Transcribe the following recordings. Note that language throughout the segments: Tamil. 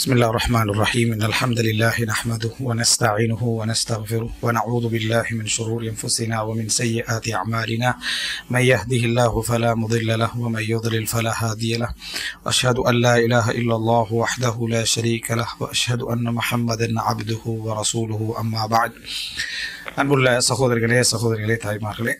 بسم الله الرحمن الرحيم إن الحمد لله نحمده ونستعينه ونستغفره ونعوذ بالله من شرور أنفسنا ومن سيئات أعمالنا من يهده الله فلا مضل له ومن يضلل فلا هادي له وأشهد أن لا إله إلا الله وحده لا شريك له وأشهد أن محمدا عبده ورسوله أما بعد அன்புள்ள சகோதரர்களே சகோதரிகளே தாய்மார்களே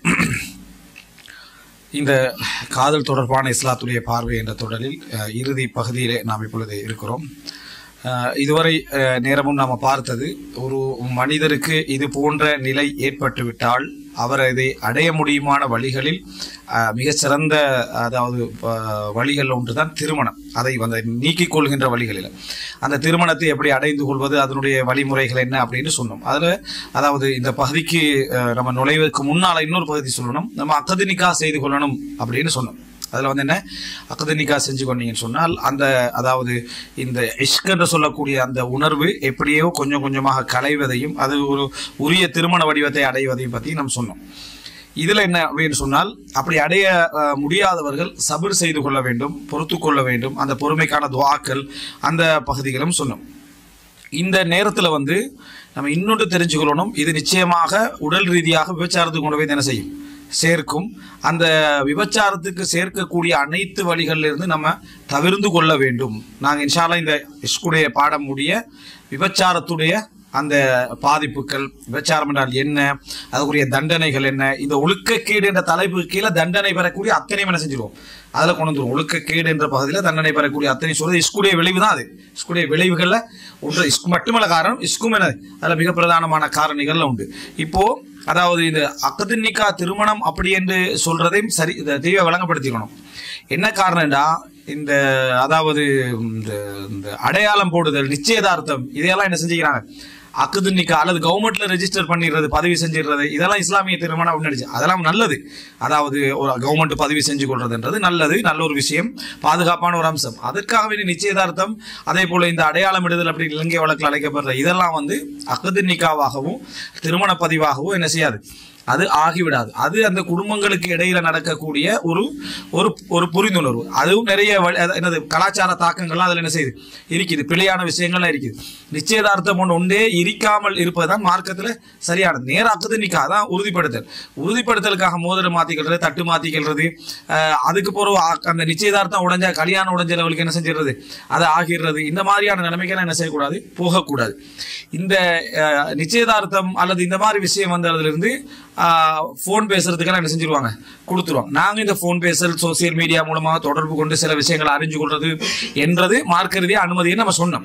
இந்த காதல் தொடர்பான இஸ்லாத்துடைய பார்வை என்ற தொடரில் அஹ், இறுதி பகுதியிலே நாம் இப்பொழுது இருக்கிறோம் அஹ், இதுவரை அஹ், நேரமும் நாம் பார்த்தது ஒரு மனிதருக்கு இது போன்ற நிலை ஏற்பட்டுவிட்டால் அவர் இதை அடைய முடியுமான வழிகளில் அஹ், மிகச்சிறந்த அதாவது அஹ், வழிகள் ஒன்றுதான் திருமணம் அதை வந்து நீக்கிக் கொள்கின்ற வழிகளில் அந்த திருமணத்தை எப்படி அடைந்து கொள்வது அதனுடைய வழிமுறைகள் என்ன அப்படின்னு சொன்னோம் அதில் அதாவது இந்த பகுதிக்கு அஹ், நம்ம நுழைவதற்கு முன்னால் இன்னொரு பகுதி சொல்லணும் நம்ம அக்கதினிக்கா செய்து கொள்ளணும் அப்படின்னு சொன்னோம் அதில் வந்து என்ன அக்கதினிக்கா செஞ்சு கொண்டீங்கன்னு சொன்னால் அந்த அதாவது இந்த இஷ்க் என்று சொல்லக்கூடிய அந்த உணர்வு எப்படியோ கொஞ்சம் கொஞ்சமாக களைவதையும் அது ஒரு உரிய திருமண வடிவத்தை அடைவதையும் பற்றி நம்ம சொன்னோம் இதில் என்ன அப்படின்னு சொன்னால் அப்படி அடைய அஹ், முடியாதவர்கள் சபர் செய்து கொள்ள வேண்டும் பொறுத்து கொள்ள வேண்டும் அந்த பொறுமைக்கான துவாக்கள் அந்த பகுதிகளும் சொன்னோம் இந்த நேரத்தில் வந்து நம்ம இன்னொன்று தெரிஞ்சுக்கொள்ளணும் இது நிச்சயமாக உடல் ரீதியாக விபச்சாரத்துக்கு கொண்டு போய் என்ன செய்யும் சேர்க்கும் அந்த விபச்சாரத்துக்கு சேர்க்கக்கூடிய அனைத்து வழிகளிலிருந்து நம்ம தவிர்ந்து கொள்ள வேண்டும் நாங்கள் இன்ஷால்லா இந்த இஸ்குடைய பாடம் முடிய விபச்சாரத்துடைய அந்த பாதிப்புகள் விபச்சாரம் என்றால் என்ன அதுக்குரிய தண்டனைகள் என்ன இந்த ஒழுக்கக்கேடு என்ற தலைப்பு கீழே தண்டனை பெறக்கூடிய அத்தனையும் என்ன செஞ்சிருவோம் அதில் கொண்டு வந்துருவோம் ஒழுக்கக்கேடு என்ற பகுதியில் தண்டனை பெறக்கூடிய அத்தனை சொல்றது இஸ்குடைய விளைவு தான் அது இஸ்குடைய விளைவுகளில் ஒன்று இஸ்கு மட்டுமல்ல காரணம் இஸ்கும் என்ன அதில் மிக பிரதானமான காரணிகள்ல உண்டு இப்போ அதாவது இந்த அக்கதின்னிக்கா திருமணம் அப்படி என்று சொல்றதையும் சரி இதை தெளிவாக விளங்கப்படுத்திக்கணும் என்ன காரணம்டா இந்த அதாவது இந்த இந்த அடையாளம் போடுதல் நிச்சயதார்த்தம் இதையெல்லாம் என்ன செஞ்சுக்கிறாங்க அக்குதுன்னிக்கா அல்லது கவர்மெண்ட்ல ரெஜிஸ்டர் பண்ணிடுறது பதிவு செஞ்சிடுறது இதெல்லாம் இஸ்லாமிய திருமணம் அப்படின்னு அதெல்லாம் நல்லது அதாவது ஒரு கவர்மெண்ட் பதிவு செஞ்சு கொள்றதுன்றது நல்லது நல்ல ஒரு விஷயம் பாதுகாப்பான ஒரு அம்சம் அதற்காக வேண்டிய நிச்சயதார்த்தம் அதே போல இந்த அடையாளமிடுதல் அப்படி இலங்கை வழக்கில் அழைக்கப்படுற இதெல்லாம் வந்து அக்குதுன்னிக்காவாகவும் திருமண பதிவாகவும் என்ன செய்யாது அது ஆகிவிடாது அது அந்த குடும்பங்களுக்கு இடையில நடக்கக்கூடிய ஒரு ஒரு ஒரு புரிந்துணர்வு அதுவும் நிறைய வழி- அது என்னது கலாச்சார தாக்கங்கள்லாம் அதில் என்ன செய்யுது இருக்குது பிழையான விஷயங்கள்லாம் இருக்குது நிச்சயதார்த்தம் ஒன்று ஒன்றே இருக்காமல் இருப்பதுதான் மார்க்கத்தில் சரியானது நேராக்குது நிற்கா அதான் உறுதிப்படுத்தல் உறுதிப்படுத்தலுக்காக மோதிரம் மாற்றிக்கிறது தட்டு மாற்றிக்கிறது அதுக்கு பிறகு ஆ- அந்த நிச்சயதார்த்தம் உடைஞ்சா கல்யாணம் உடைஞ்ச லெவலுக்கு என்ன செஞ்சிடுறது அது ஆகிடுறது இந்த மாதிரியான நிலைமைக்கெல்லாம் என்ன செய்யக்கூடாது போகக்கூடாது இந்த அஹ், நிச்சயதார்த்தம் அல்லது இந்த மாதிரி விஷயம் வந்ததுலேருந்து ஃபோன் பேசுறதுக்கெல்லாம் என்ன செஞ்சிருவாங்க கொடுத்துருவாங்க நாங்கள் இந்த ஃபோன் பேசல் சோசியல் மீடியா மூலமாக தொடர்பு கொண்டு சில விஷயங்களை அறிஞ்சு கொள்றது என்றது மார்க்க ரீதியாக அனுமதியை நம்ம சொன்னோம்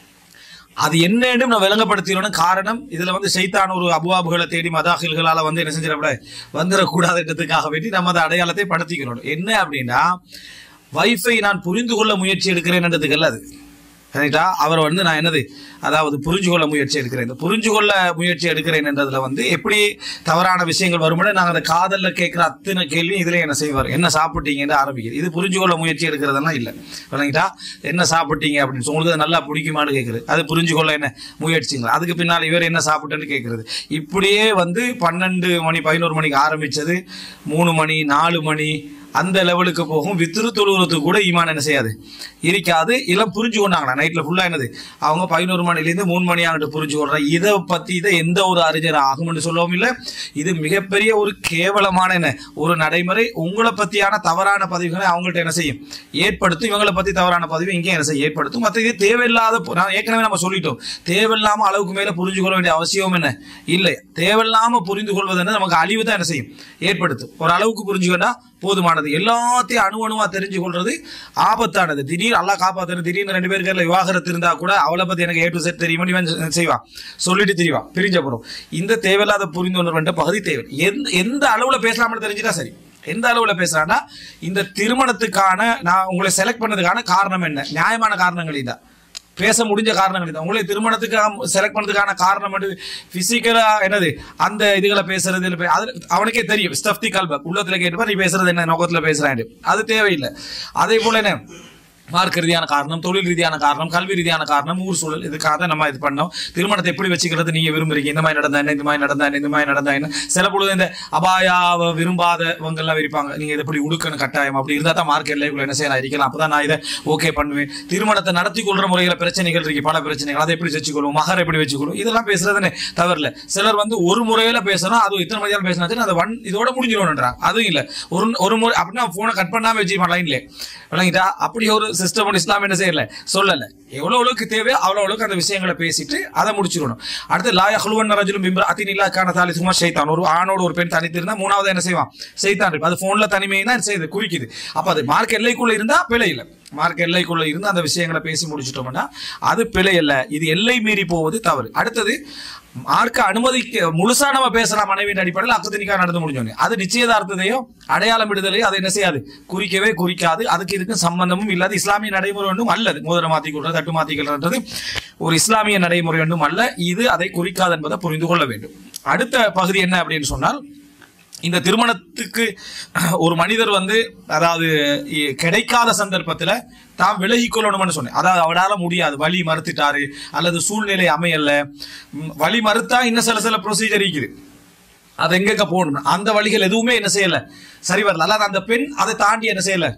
அது என்னன்னு நம்ம விளங்கப்படுத்திடணும் காரணம் இதுல வந்து சைத்தான் ஒரு அபுவாபுகளை தேடி மதாகில்களால வந்து என்ன செஞ்சிடக்கூட வந்துடக்கூடாதுன்றதுக்காக வேண்டி நம்ம அந்த அடையாளத்தை படுத்திக்கிறோம் என்ன அப்படின்னா வைஃபை நான் புரிந்து கொள்ள முயற்சி எடுக்கிறேன்ன்றதுக்கு அது சரிங்களா அவர் வந்து நான் என்னது அதாவது புரிஞ்சு கொள்ள முயற்சி எடுக்கிறேன் இந்த புரிஞ்சு கொள்ள முயற்சி எடுக்கிறேன் என்றதுல வந்து எப்படி தவறான விஷயங்கள் வரும்போது நாங்கள் அந்த காதல்ல கேட்குற அத்தனை கேள்வி இதுல என்ன செய்வார் என்ன சாப்பிட்டீங்கன்னு ஆரம்பிக்கிறது இது புரிஞ்சு கொள்ள முயற்சி எடுக்கிறதெல்லாம் இல்லை சரிங்களா என்ன சாப்பிட்டீங்க அப்படின்னு சொல்லி, உங்களுக்கு அது நல்லா பிடிக்குமான்னு கேட்குறது அது புரிஞ்சு கொள்ள என்ன முயற்சிங்களா அதுக்கு பின்னால் இவர் என்ன சாப்பிட்டேன்னு கேட்குறது இப்படியே வந்து பன்னெண்டு மணி பதினோரு மணிக்கு ஆரம்பிச்சது மூணு மணி நாலு மணி அந்த லெவலுக்கு போகும் வித்திரு தொழுகிறதுக்கு கூட ஈமான் என்ன செய்யாது இருக்காது இளம் புரிஞ்சு கொண்டாங்களா நைட்டில் ஃபுல்லாக என்னது அவங்க பதினோரு மணிலேருந்து மூணு மணி ஆகிட்டு புரிஞ்சு கொள்றாங்க இதை பற்றி இதை எந்த ஒரு அறிஞர் ஆகும்னு சொல்லவும் இல்லை இது மிகப்பெரிய ஒரு கேவலமான என்ன ஒரு நடைமுறை உங்களை பற்றியான தவறான பதிவுகளை அவங்கள்ட்ட என்ன செய்யும் ஏற்படுத்தும் இவங்களை பற்றி தவறான பதிவு இங்கே என்ன செய்யும் ஏற்படுத்தும் மற்ற இது தேவையில்லாத பொ- நான் ஏற்கனவே நம்ம சொல்லிட்டோம் தேவையில்லாம அளவுக்கு மேலே புரிஞ்சு கொள்ள வேண்டிய அவசியம் என்ன இல்லை தேவையில்லாம புரிந்து கொள்வது என்ன நமக்கு அழிவு தான் என்ன செய்யும் ஏற்படுத்தும் ஒரு அளவுக்கு புரிஞ்சுக்கிட்டா போதுமானது எல்லாத்தையும் அணு அணுவா தெரிஞ்சு கொள்றது ஆபத்தானது திடீர் அல்லா காப்பாத்தணும் திடீர்னு ரெண்டு பேருக்கு விவாகரத்து இருந்தா கூட அவளை பத்தி எனக்கு ஏ டு செட் தெரியும் இவன் செய்வான் சொல்லிட்டு தெரியவான் பிரிஞ்ச அப்புறம் இந்த தேவையில்லாத புரிந்துணர்வு பகுதி தேவை எந்த எந்த அளவுல பேசலாம்னு தெரிஞ்சுட்டா சரி எந்த அளவுல பேசுறான்னா இந்த திருமணத்துக்கான நான் உங்களை செலக்ட் பண்ணதுக்கான காரணம் என்ன நியாயமான காரணங்கள் இதான் பேச முடிஞ்ச காரணங்கள் இது உங்களை திருமணத்துக்காக செலக்ட் பண்ணதுக்கான காரணம் வந்து பிசிக்கலா என்னது அந்த இதுகளை பேசுறது இல்ல பே- அது அவனுக்கே தெரியும் ஸ்டஃப்தி கல்ப உள்ளத்துல கேட்டுப்பா நீ பேசுறது என்ன நோக்கத்துல பேசுறான் அது தேவையில்லை அதே போல என்ன மார்க்க ரீதியான காரணம் தொழில் ரீதியான காரணம் கல்வி ரீதியான காரணம் ஊர் சூழல் இதுக்காக தான் நம்ம இது பண்ணோம் திருமணத்தை எப்படி வச்சுக்கிறது நீங்க விரும்புறீங்க இந்த மாதிரி நடந்தா என்ன இந்த மாதிரி நடந்தா என்ன இந்த மாதிரி நடந்தா என்ன சில பொழுது இந்த அபாயாவை விரும்பாதவங்க எல்லாம் இருப்பாங்க நீங்க இதை இப்படி உடுக்கணும் கட்டாயம் அப்படி இருந்தா தான் மார்க்கெட் லைஃப்ல என்ன செய்யலாம் இருக்கலாம் அப்பதான் நான் இதை ஓகே பண்ணுவேன் திருமணத்தை நடத்தி கொள்ற முறையில பிரச்சனைகள் இருக்கு பல பிரச்சனைகள் அதை எப்படி வச்சுக்கொள்வோம் மகர் எப்படி வச்சுக்கொள்வோம் இதெல்லாம் பேசுறதுன்னு தவறில்ல சிலர் வந்து ஒரு முறையில பேசணும் அது இத்தனை மணியால் பேசினா அது ஒன் இதோட முடிஞ்சிடும்ன்றாங்க அதுவும் இல்ல ஒரு ஒரு முறை அப்படின்னா போனை கட் பண்ணாம வச்சுக்கலாம் லைன்ல விளங்கிட்டா அப்படி ஒரு சிஸ்டம் இஸ்லாம் என்ன செய்யல சொல்லல எவ்வளவு அளவுக்கு தேவையோ அவ்வளவு அளவுக்கு அந்த விஷயங்களை பேசிட்டு அதை முடிச்சிடணும் அடுத்து லாய ஹலுவன் ரஜுலும் பிம்பர் அதினில்லா கான தாலி சும்மா சைத்தான் ஒரு ஆணோடு ஒரு பெண் தனித்திருந்தா மூணாவது என்ன செய்வான் சைத்தான் இருக்கு அது போன்ல தனிமையை தான் செய்யுது குறிக்குது அப்ப அது மார்க் எல்லைக்குள்ள இருந்தா பிழை இல்லை மார்க் எல்லைக்குள்ள இருந்து அந்த விஷயங்களை பேசி முடிச்சிட்டோம்னா அது பிழை அல்ல இது எல்லை மீறி போவது தவறு அடுத்தது மார்க்க அனுமதிக்க முழுசா நம்ம பேசலாம் மனைவியின் அடிப்படையில் அக்கத்தினிக்கா நடந்து முடிஞ்சோன்னு அது நிச்சயதார்த்தத்தையோ அடையாளம் விடுதலையோ அதை என்ன செய்யாது குறிக்கவே குறிக்காது அதுக்கு இதுக்கும் சம்பந்தமும் இல்லாது இஸ்லாமிய நடைமுறை ஒன்றும் அல்லது மோதிரம் மாத்தி கொள்றது தட்டு மாத்தி கொள்றது ஒரு இஸ்லாமிய நடைமுறை ஒன்றும் அல்ல இது அதை குறிக்காது என்பதை புரிந்து கொள்ள வேண்டும் அடுத்த பகுதி என்ன அப்படின்னு சொன்னால் இந்த திருமணத்துக்கு ஒரு மனிதர் வந்து அதாவது இ- கிடைக்காத சந்தர்ப்பத்துல தாம் விலகி கொள்ளணும்னு சொன்னேன் அதாவது அவரால முடியாது வழி மறுத்துட்டாரு அல்லது சூழ்நிலை அமையல ம், வழி மறுத்தா இன்னும் சில சில ப்ரொசீஜர் இருக்குது அது எங்க போகணும் அந்த வழிகள் எதுவுமே என்ன செய்யல சரி வரல அல்லாத அந்த பெண் அதை தாண்டி என்ன செய்யல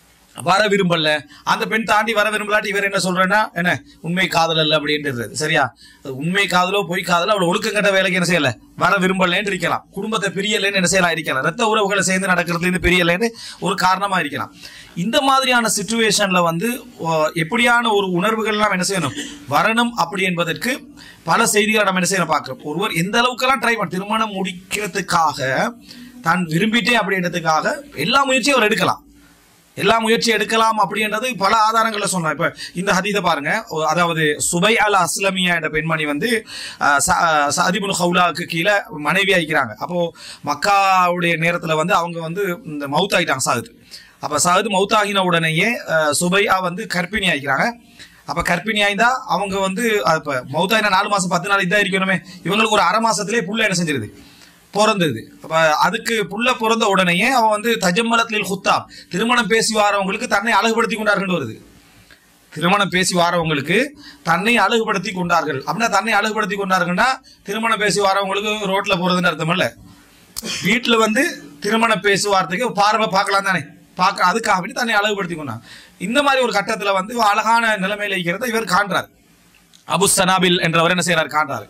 வர விரும்பல அந்த பெண் தாண்டி வர விரும்பலாட்டி இவர் என்ன சொல்றேன்னா என்ன உண்மை காதல் அல்ல அப்படின்றது சரியா அது உண்மை காதலோ பொய் காதலோ அவள் ஒழுக்கம் கட்ட வேலைக்கு என்ன செய்யல வர விரும்பலன்னு இருக்கலாம் குடும்பத்தை பிரியலைன்னு என்ன செய்யலாம் இருக்கலாம் ரத்த உறவுகளை சேர்ந்து நடக்கிறதுல இருந்து பிரியலைன்னு ஒரு காரணமா இருக்கலாம் இந்த மாதிரியான சுச்சுவேஷன்ல வந்து ஓ, எப்படியான ஒரு உணர்வுகள்லாம் என்ன செய்யணும் வரணும் அப்படி என்பதற்கு பல செய்திகளை நம்ம என்ன செய்யணும் பார்க்கிறோம் ஒருவர் எந்த அளவுக்கெல்லாம் ட்ரை பண்ண திருமணம் முடிக்கிறதுக்காக தான் விரும்பிட்டே அப்படின்றதுக்காக எல்லா முயற்சியும் அவர் எடுக்கலாம் எல்லா முயற்சி எடுக்கலாம் அப்படின்றது பல ஆதாரங்கள்ல சொன்னார் இப்ப இந்த ஹதீதை பாருங்க ஒ- அதாவது சுபை அல் அஸ்லமியா என்ற பெண்மணி வந்து அஹ், ச- அஹ், சஅதிபுல் ஹவுலாவுக்கு கீழே மனைவி ஆயிக்கிறாங்க அப்போ மக்காவுடைய நேரத்துல வந்து அவங்க வந்து இந்த மவுத் ஆயிட்டாங்க சாகுது அப்ப சாகுது மவுத் ஆகின உடனேயே அஹ், சுபையா வந்து கர்ப்பிணி ஆயிக்கிறாங்க அப்ப கர்ப்பிணி ஆயிருந்தா அவங்க வந்து அஹ், இப்ப மவுத்தாயினா நாலு மாசம் பத்து நாள் இதா இருக்கணுமே இவங்களுக்கு ஒரு அரை மாசத்திலே புள்ள என்ன செஞ்சிருது பிறந்தது அப்ப அதுக்கு புள்ள பிறந்த உடனேயே அவன் வந்து தஜம்மலத்தில் ஹுத்தாப் திருமணம் பேசி வாரவங்களுக்கு தன்னை அழகுபடுத்தி கொண்டார்கள் வருது திருமணம் பேசி வாரவங்களுக்கு தன்னை அழகுபடுத்தி கொண்டார்கள் அப்படின்னா தன்னை அழகுபடுத்தி கொண்டார்கள்னா திருமணம் பேசி வாரவங்களுக்கு ரோட்ல போறதுன்னு அர்த்தம் இல்ல வீட்டுல வந்து திருமணம் பேசுவார்த்தைக்கு பார்வை பார்க்கலாம் தானே பார்க்க அதுக்காக வேண்டி தன்னை அழகுபடுத்தி கொண்டாங்க இந்த மாதிரி ஒரு கட்டத்துல வந்து அழகான நிலைமையில இருக்கிறத இவர் காண்றார் அபு சனாபில் என்றவர் என்ன செய்யறார் காண்றாரு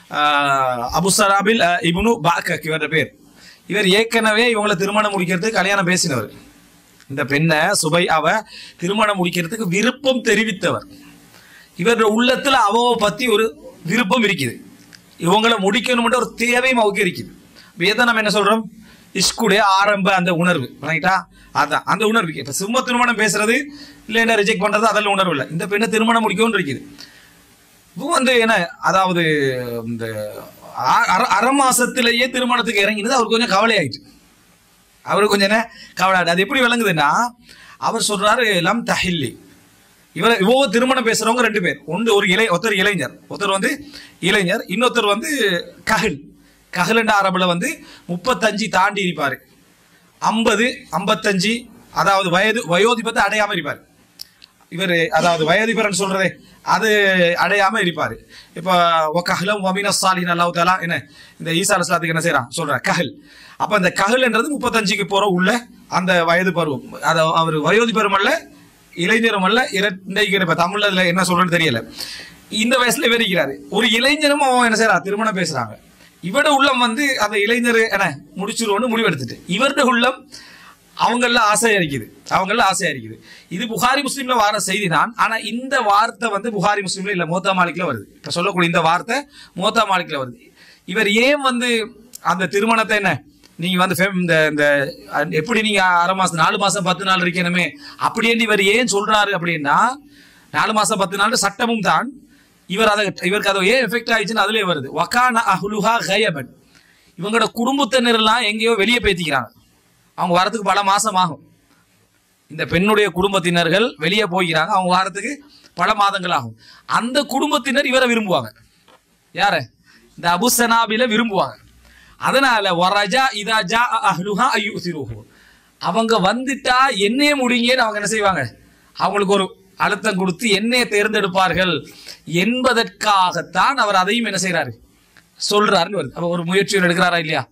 ஆஹ் அபு சனாபில் அஹ், இப்னு பாக்கக் இவர பேர் இவர் ஏற்கனவே இவங்களை திருமணம் முடிக்கிறதுக்கு கல்யாணம் பேசினவர் இந்த பெண்ணை சுபை அவ திருமணம் முடிக்கிறதுக்கு விருப்பம் தெரிவித்தவர் இவருடைய உள்ளத்துல அவவை பத்தி ஒரு விருப்பம் இருக்குது இவங்களை முடிக்கணும்ன்ற ஒரு தேவையும் அவருக்கு இருக்குது இப்ப இதை நம்ம என்ன சொல்றோம் இஷ்குடைய ஆரம்ப அந்த உணர்வு ரைட்டா அதான் அந்த உணர்வு இப்ப சும்மா திருமணம் பேசுறது இல்லைன்னா ரிஜெக்ட் பண்றது அதெல்லாம் உணர்வு இல்லை இந்த பெண்ணை திருமணம் முடிக்கவும் இருக்குது இப்போ வந்து என்ன அதாவது இந்த அ- அர- அரை மாசத்திலேயே திருமணத்துக்கு இறங்கினது அவருக்கு கொஞ்சம் கவலை ஆயிட்டு அவருக்கு கொஞ்சம் என்ன கவலை ஆயிட்டு அது எப்படி விளங்குதுன்னா அவர் சொல்றாரு லம் தஹில்லி இவர இவோ திருமணம் பேசுறவங்க ரெண்டு பேர் ஒன்று ஒரு இளை ஒருத்தர் இளைஞர் ஒருத்தர் வந்து இளைஞர் இன்னொருத்தர் வந்து கஹில் கஹில்ன்ற அரபுல வந்து முப்பத்தஞ்சு தாண்டி இருப்பாரு ஐம்பது ஐம்பத்தஞ்சு அதாவது வயது வயோதிபத்தை அடையாம இருப்பார் இவர் அதாவது வயோதிபரன் சொல்றதே அது அடையாம இருப்பாரு இப்போ கஹலம் வமீன சாலின் அல்லாஹ் தாலா என்ன இந்த ஈசா அலுவலாத்துக்கு என்ன செய்யறான் சொல்ற கஹல் அப்ப இந்த கஹல்ன்றது முப்பத்தஞ்சுக்கு போற உள்ள அந்த வயது பருவம் அது அவர் வயோதி பருவம் அல்ல இளைஞரும் அல்ல இரண்டைக்கு இப்ப தமிழ்ல இதுல என்ன சொல்றேன்னு தெரியல இந்த வயசுல இவர் இருக்கிறாரு ஒரு இளைஞரும் அவன் என்ன செய்யறான் திருமணம் பேசுறாங்க இவட உள்ளம் வந்து அந்த இளைஞர் என்ன முடிச்சிருவோன்னு முடிவெடுத்துட்டு இவருடைய உள்ளம் அவங்கள ஆசையா இருக்குது அவங்கள ஆசையா இருக்குது இது புகாரி முஸ்லீம்ல வார செய்தி தான் ஆனா இந்த வார்த்தை வந்து புகாரி முஸ்லீம்ல இல்ல மோத்தா மாலிக்ல வருது இப்ப சொல்லக்கூடிய இந்த வார்த்தை மோத்தா மாலிக்ல வருது இவர் ஏன் வந்து அந்த திருமணத்தை என்ன நீங்க வந்து fem- இந்த இந்த அஹ், எப்படி நீங்க அரை மாசம் நாலு மாசம் பத்து நாள் இருக்கணுமே அப்படியே இவர் ஏன் சொல்றாரு அப்படின்னா நாலு மாசம் பத்து நாள் சட்டமும் தான் இவர் அதை இவருக்கு அதை ஏன் எஃபெக்ட் ஆயிடுச்சுன்னு அதுலயே வருது வக்கான அஹ்லுஹா கயபன் இவங்களோட குடும்பத்தினர் எல்லாம் எங்கேயோ வெளியே பேத்திக்கிறாங்க அவங்க வரதுக்கு பல மாசம் ஆகும் இந்த பெண்ணுடைய குடும்பத்தினர்கள் வெளியே போகிறாங்க அவங்க வாரத்துக்கு பல மாதங்கள் ஆகும் அந்த குடும்பத்தினர் இவரை விரும்புவாங்க யார இந்த அபுசனாபில விரும்புவாங்க அதனால வரஜா இதா ஜா அஹ்லுஹா ஐயுசிருஹு அவங்க வந்துட்டா என்னையே முடிங்கன்னு அவங்க என்ன செய்வாங்க அவங்களுக்கு ஒரு அழுத்தம் கொடுத்து என்னைய தேர்ந்தெடுப்பார்கள் என்பதற்காகத்தான் அவர் அதையும் என்ன செய்றாரு சொல்றாருன்னு வருது அப்ப ஒரு முயற்சி எடுக்கிறாரா இல்லையா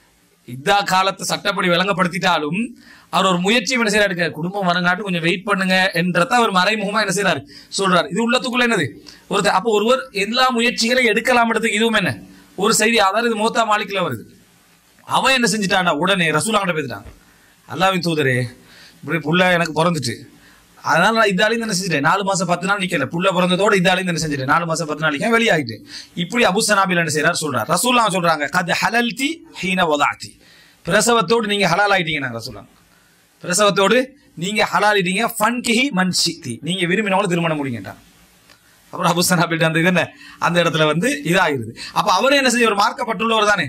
இதா காலத்தை சட்டப்படி விளங்கப்படுத்திட்டாலும் அவர் ஒரு முயற்சி என்ன செய்யறாரு இருக்காரு. குடும்பம் வரங்காட்டு கொஞ்சம் வெயிட் பண்ணுங்க என்றத அவர் மறைமுகமா என்ன செய்றாரு சொல்றாரு இது உள்ளத்துக்குள்ள என்னது ஒருத்தர் அப்போ ஒருவர் எல்லா முயற்சிகளையும் எடுக்கலாம்ன்றதுக்கு இதுவும் என்ன ஒரு செய்தி அதாவது இது மோத்தா மாலிக்ல வருது அவன் என்ன செஞ்சுட்டான்டா உடனே ரசூலாங்கிட்ட பேசிட்டான் அல்லாவின் தூதரே இப்படி புள்ள எனக்கு பிறந்துட்டு அதனால நான் இதாலையும் என்ன செஞ்சுட்டேன் நாலு மாசம் பத்து நாள் நிக்கல புள்ள பிறந்ததோட இதாலையும் என்ன செஞ்சுட்டேன் நாலு மாசம் பத்து நாள் நிக்க வெளியாகிட்டு இப்படி அபு சனாபில் என்ன செய்யறாரு சொல்றாரு ரசூல்லா சொல்றாங்க கத் ஹலல்தி ஹீன வதாத்தி பிரசவத்தோடு நீங்க ஹலால் ஆயிட்டீங்க ரசூலாங்க பிரசவத்தோடு நீங்க ஹலாலிட்டீங்க ஃபன் கிஹி மன் சித்தி நீங்க விரும்பினவங்களும் திருமணம் முடிங்கட்டான் அப்புறம் அபுசன் அப்படின்ட்டு அந்த இது என்ன அந்த இடத்துல வந்து இதாகிருது அப்ப அவரே என்ன செஞ்ச ஒரு மார்க்கப்பட்டுள்ளவர் தானே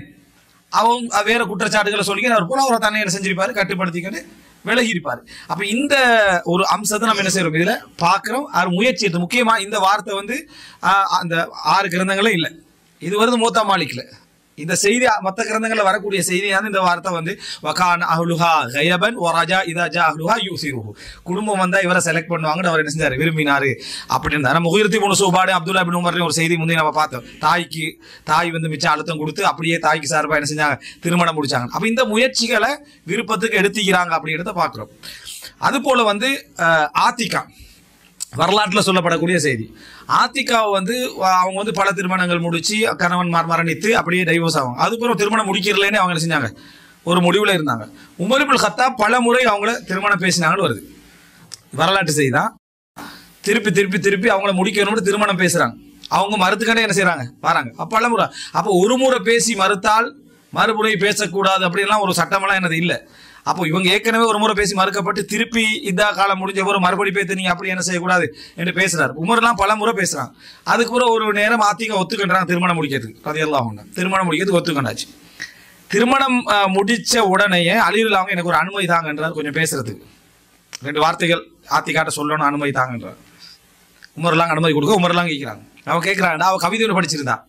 அவங்க வேற குற்றச்சாட்டுகளை சொல்லி அவர் போல அவரை தானே என்ன செஞ்சிருப்பாரு கட்டுப்படுத்திக்கிட்டு விலகி இருப்பாரு அப்ப இந்த ஒரு அம்சத்தை நம்ம என்ன செய்யறோம் இதுல பாக்குறோம் அவர் முயற்சி எடுத்து முக்கியமா இந்த வார்த்தை வந்து ஆஹ், அந்த ஆறு கிரந்தங்களே இல்லை இது வருது மூத்தா மாலிக்ல இந்த செய்தி மற்ற கிரந்தங்கள்ல வரக்கூடிய செய்தியான இந்த வார்த்தை வந்து வகான் அஹ்லுஹா கயபன் ஒராஜா இதா ஜா அஹ்லுஹா யூசிருஹு குடும்பம் வந்தா இவரை செலக்ட் பண்ணுவாங்கன்னு அவர் என்ன செஞ்சாரு விரும்பினாரு அப்படி இருந்தாரு முகிர்த்தி மூணு சூபாடு அப்துல்லா பின் உமர்னு ஒரு செய்தி முந்தைய நம்ம பார்த்தோம் தாய்க்கு தாய் வந்து மிச்சம் அழுத்தம் கொடுத்து அப்படியே தாய்க்கு சார்பா என்ன செஞ்சாங்க திருமணம் முடிச்சாங்க அப்ப இந்த முயற்சிகளை விருப்பத்துக்கு எடுத்துக்கிறாங்க அப்படிங்கிறத பார்க்கிறோம் அது போல வந்து அஹ், ஆத்திகா வரலாற்றில் சொல்லப்படக்கூடிய செய்தி ஆத்திகாவை வந்து வ- அவங்க வந்து பல திருமணங்கள் முடிச்சு கணவன் மார் மரணித்து அப்படியே டைவோர்ஸ் ஆகும் அதுக்கப்புறம் திருமணம் முடிக்கிறதுலேன்னு அவங்க என்ன செஞ்சாங்க ஒரு முடிவில் இருந்தாங்க உமரிபுல் ஹத்தா பல முறை அவங்கள திருமணம் பேசினாங்கன்னு வருது வரலாற்று செய்தி தான் திருப்பி திருப்பி திருப்பி அவங்கள முடிக்கணும்னு திருமணம் பேசுறாங்க அவங்க மறுத்துக்கண்டே என்ன செய்றாங்க வராங்க அப்ப பல முறை அப்போ ஒரு முறை பேசி மறுத்தால் மறுமுறை பேசக்கூடாது அப்படிலாம் ஒரு சட்டமெல்லாம் என்னது இல்லை அப்போ இவங்க ஏற்கனவே ஒரு முறை பேசி மறுக்கப்பட்டு திருப்பி இந்த காலம் முடிஞ்ச ஒரு மறுபடி பேத்து நீங்க அப்படி என்ன செய்யக்கூடாது என்று பேசுறாரு உமர்லாம் பல முறை பேசுறாங்க அதுக்கு பிறகு ஒரு நேரம் ஆத்திக ஒத்துக்கின்றாங்க திருமணம் முடிக்கிறதுக்கு கதையெல்லாம் ஒண்ணு திருமணம் முடிக்கிறதுக்கு ஒத்துக்கண்டாச்சு திருமணம் அஹ், முடிச்ச உடனேயே அழிவில் அவங்க எனக்கு ஒரு அனுமதி தாங்கன்றார் கொஞ்சம் பேசுறதுக்கு ரெண்டு வார்த்தைகள் ஆத்திகாட்ட சொல்லணும் அனுமதி தாங்கன்றார் உமர்லாம் அனுமதி கொடுக்க உமர்லாம் கேட்குறாங்க அவன் கேட்குறாங்க அவன் கவிதை ஒன்று படிச்சிருந்தான்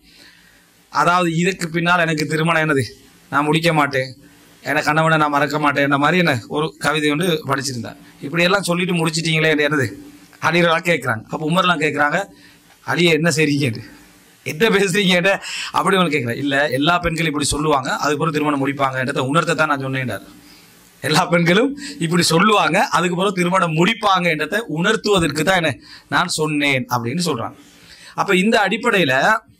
அதாவது இதுக்கு பின்னால் எனக்கு திருமணம் என்னது நான் முடிக்க மாட்டேன் எனக்கு கணவனை நான் மறக்க மாட்டேன் இந்த மாதிரி என்ன ஒரு கவிதை ஒன்று படிச்சிருந்தேன் இப்படியெல்லாம் சொல்லிட்டு முடிச்சிட்டீங்களே என்னது அலிரெல்லாம் கேட்குறாங்க அப்போ உமர்லாம் கேட்குறாங்க அலியை என்ன செய்றீங்க என்ன பேசுறீங்க அப்படி ஒன்று கேட்குறேன் இல்லை எல்லா பெண்களும் இப்படி சொல்லுவாங்க அதுக்கப்புறம் திருமணம் முடிப்பாங்கன்றத உணர்த்த தான் நான் சொன்னேன்டார் எல்லா பெண்களும் இப்படி சொல்லுவாங்க அதுக்கு பிறகு திருமணம் முடிப்பாங்க என்றதை உணர்த்துவதற்கு தான் என்ன நான் சொன்னேன் அப்படின்னு சொல்றாங்க அப்ப இந்த அடிப்படையில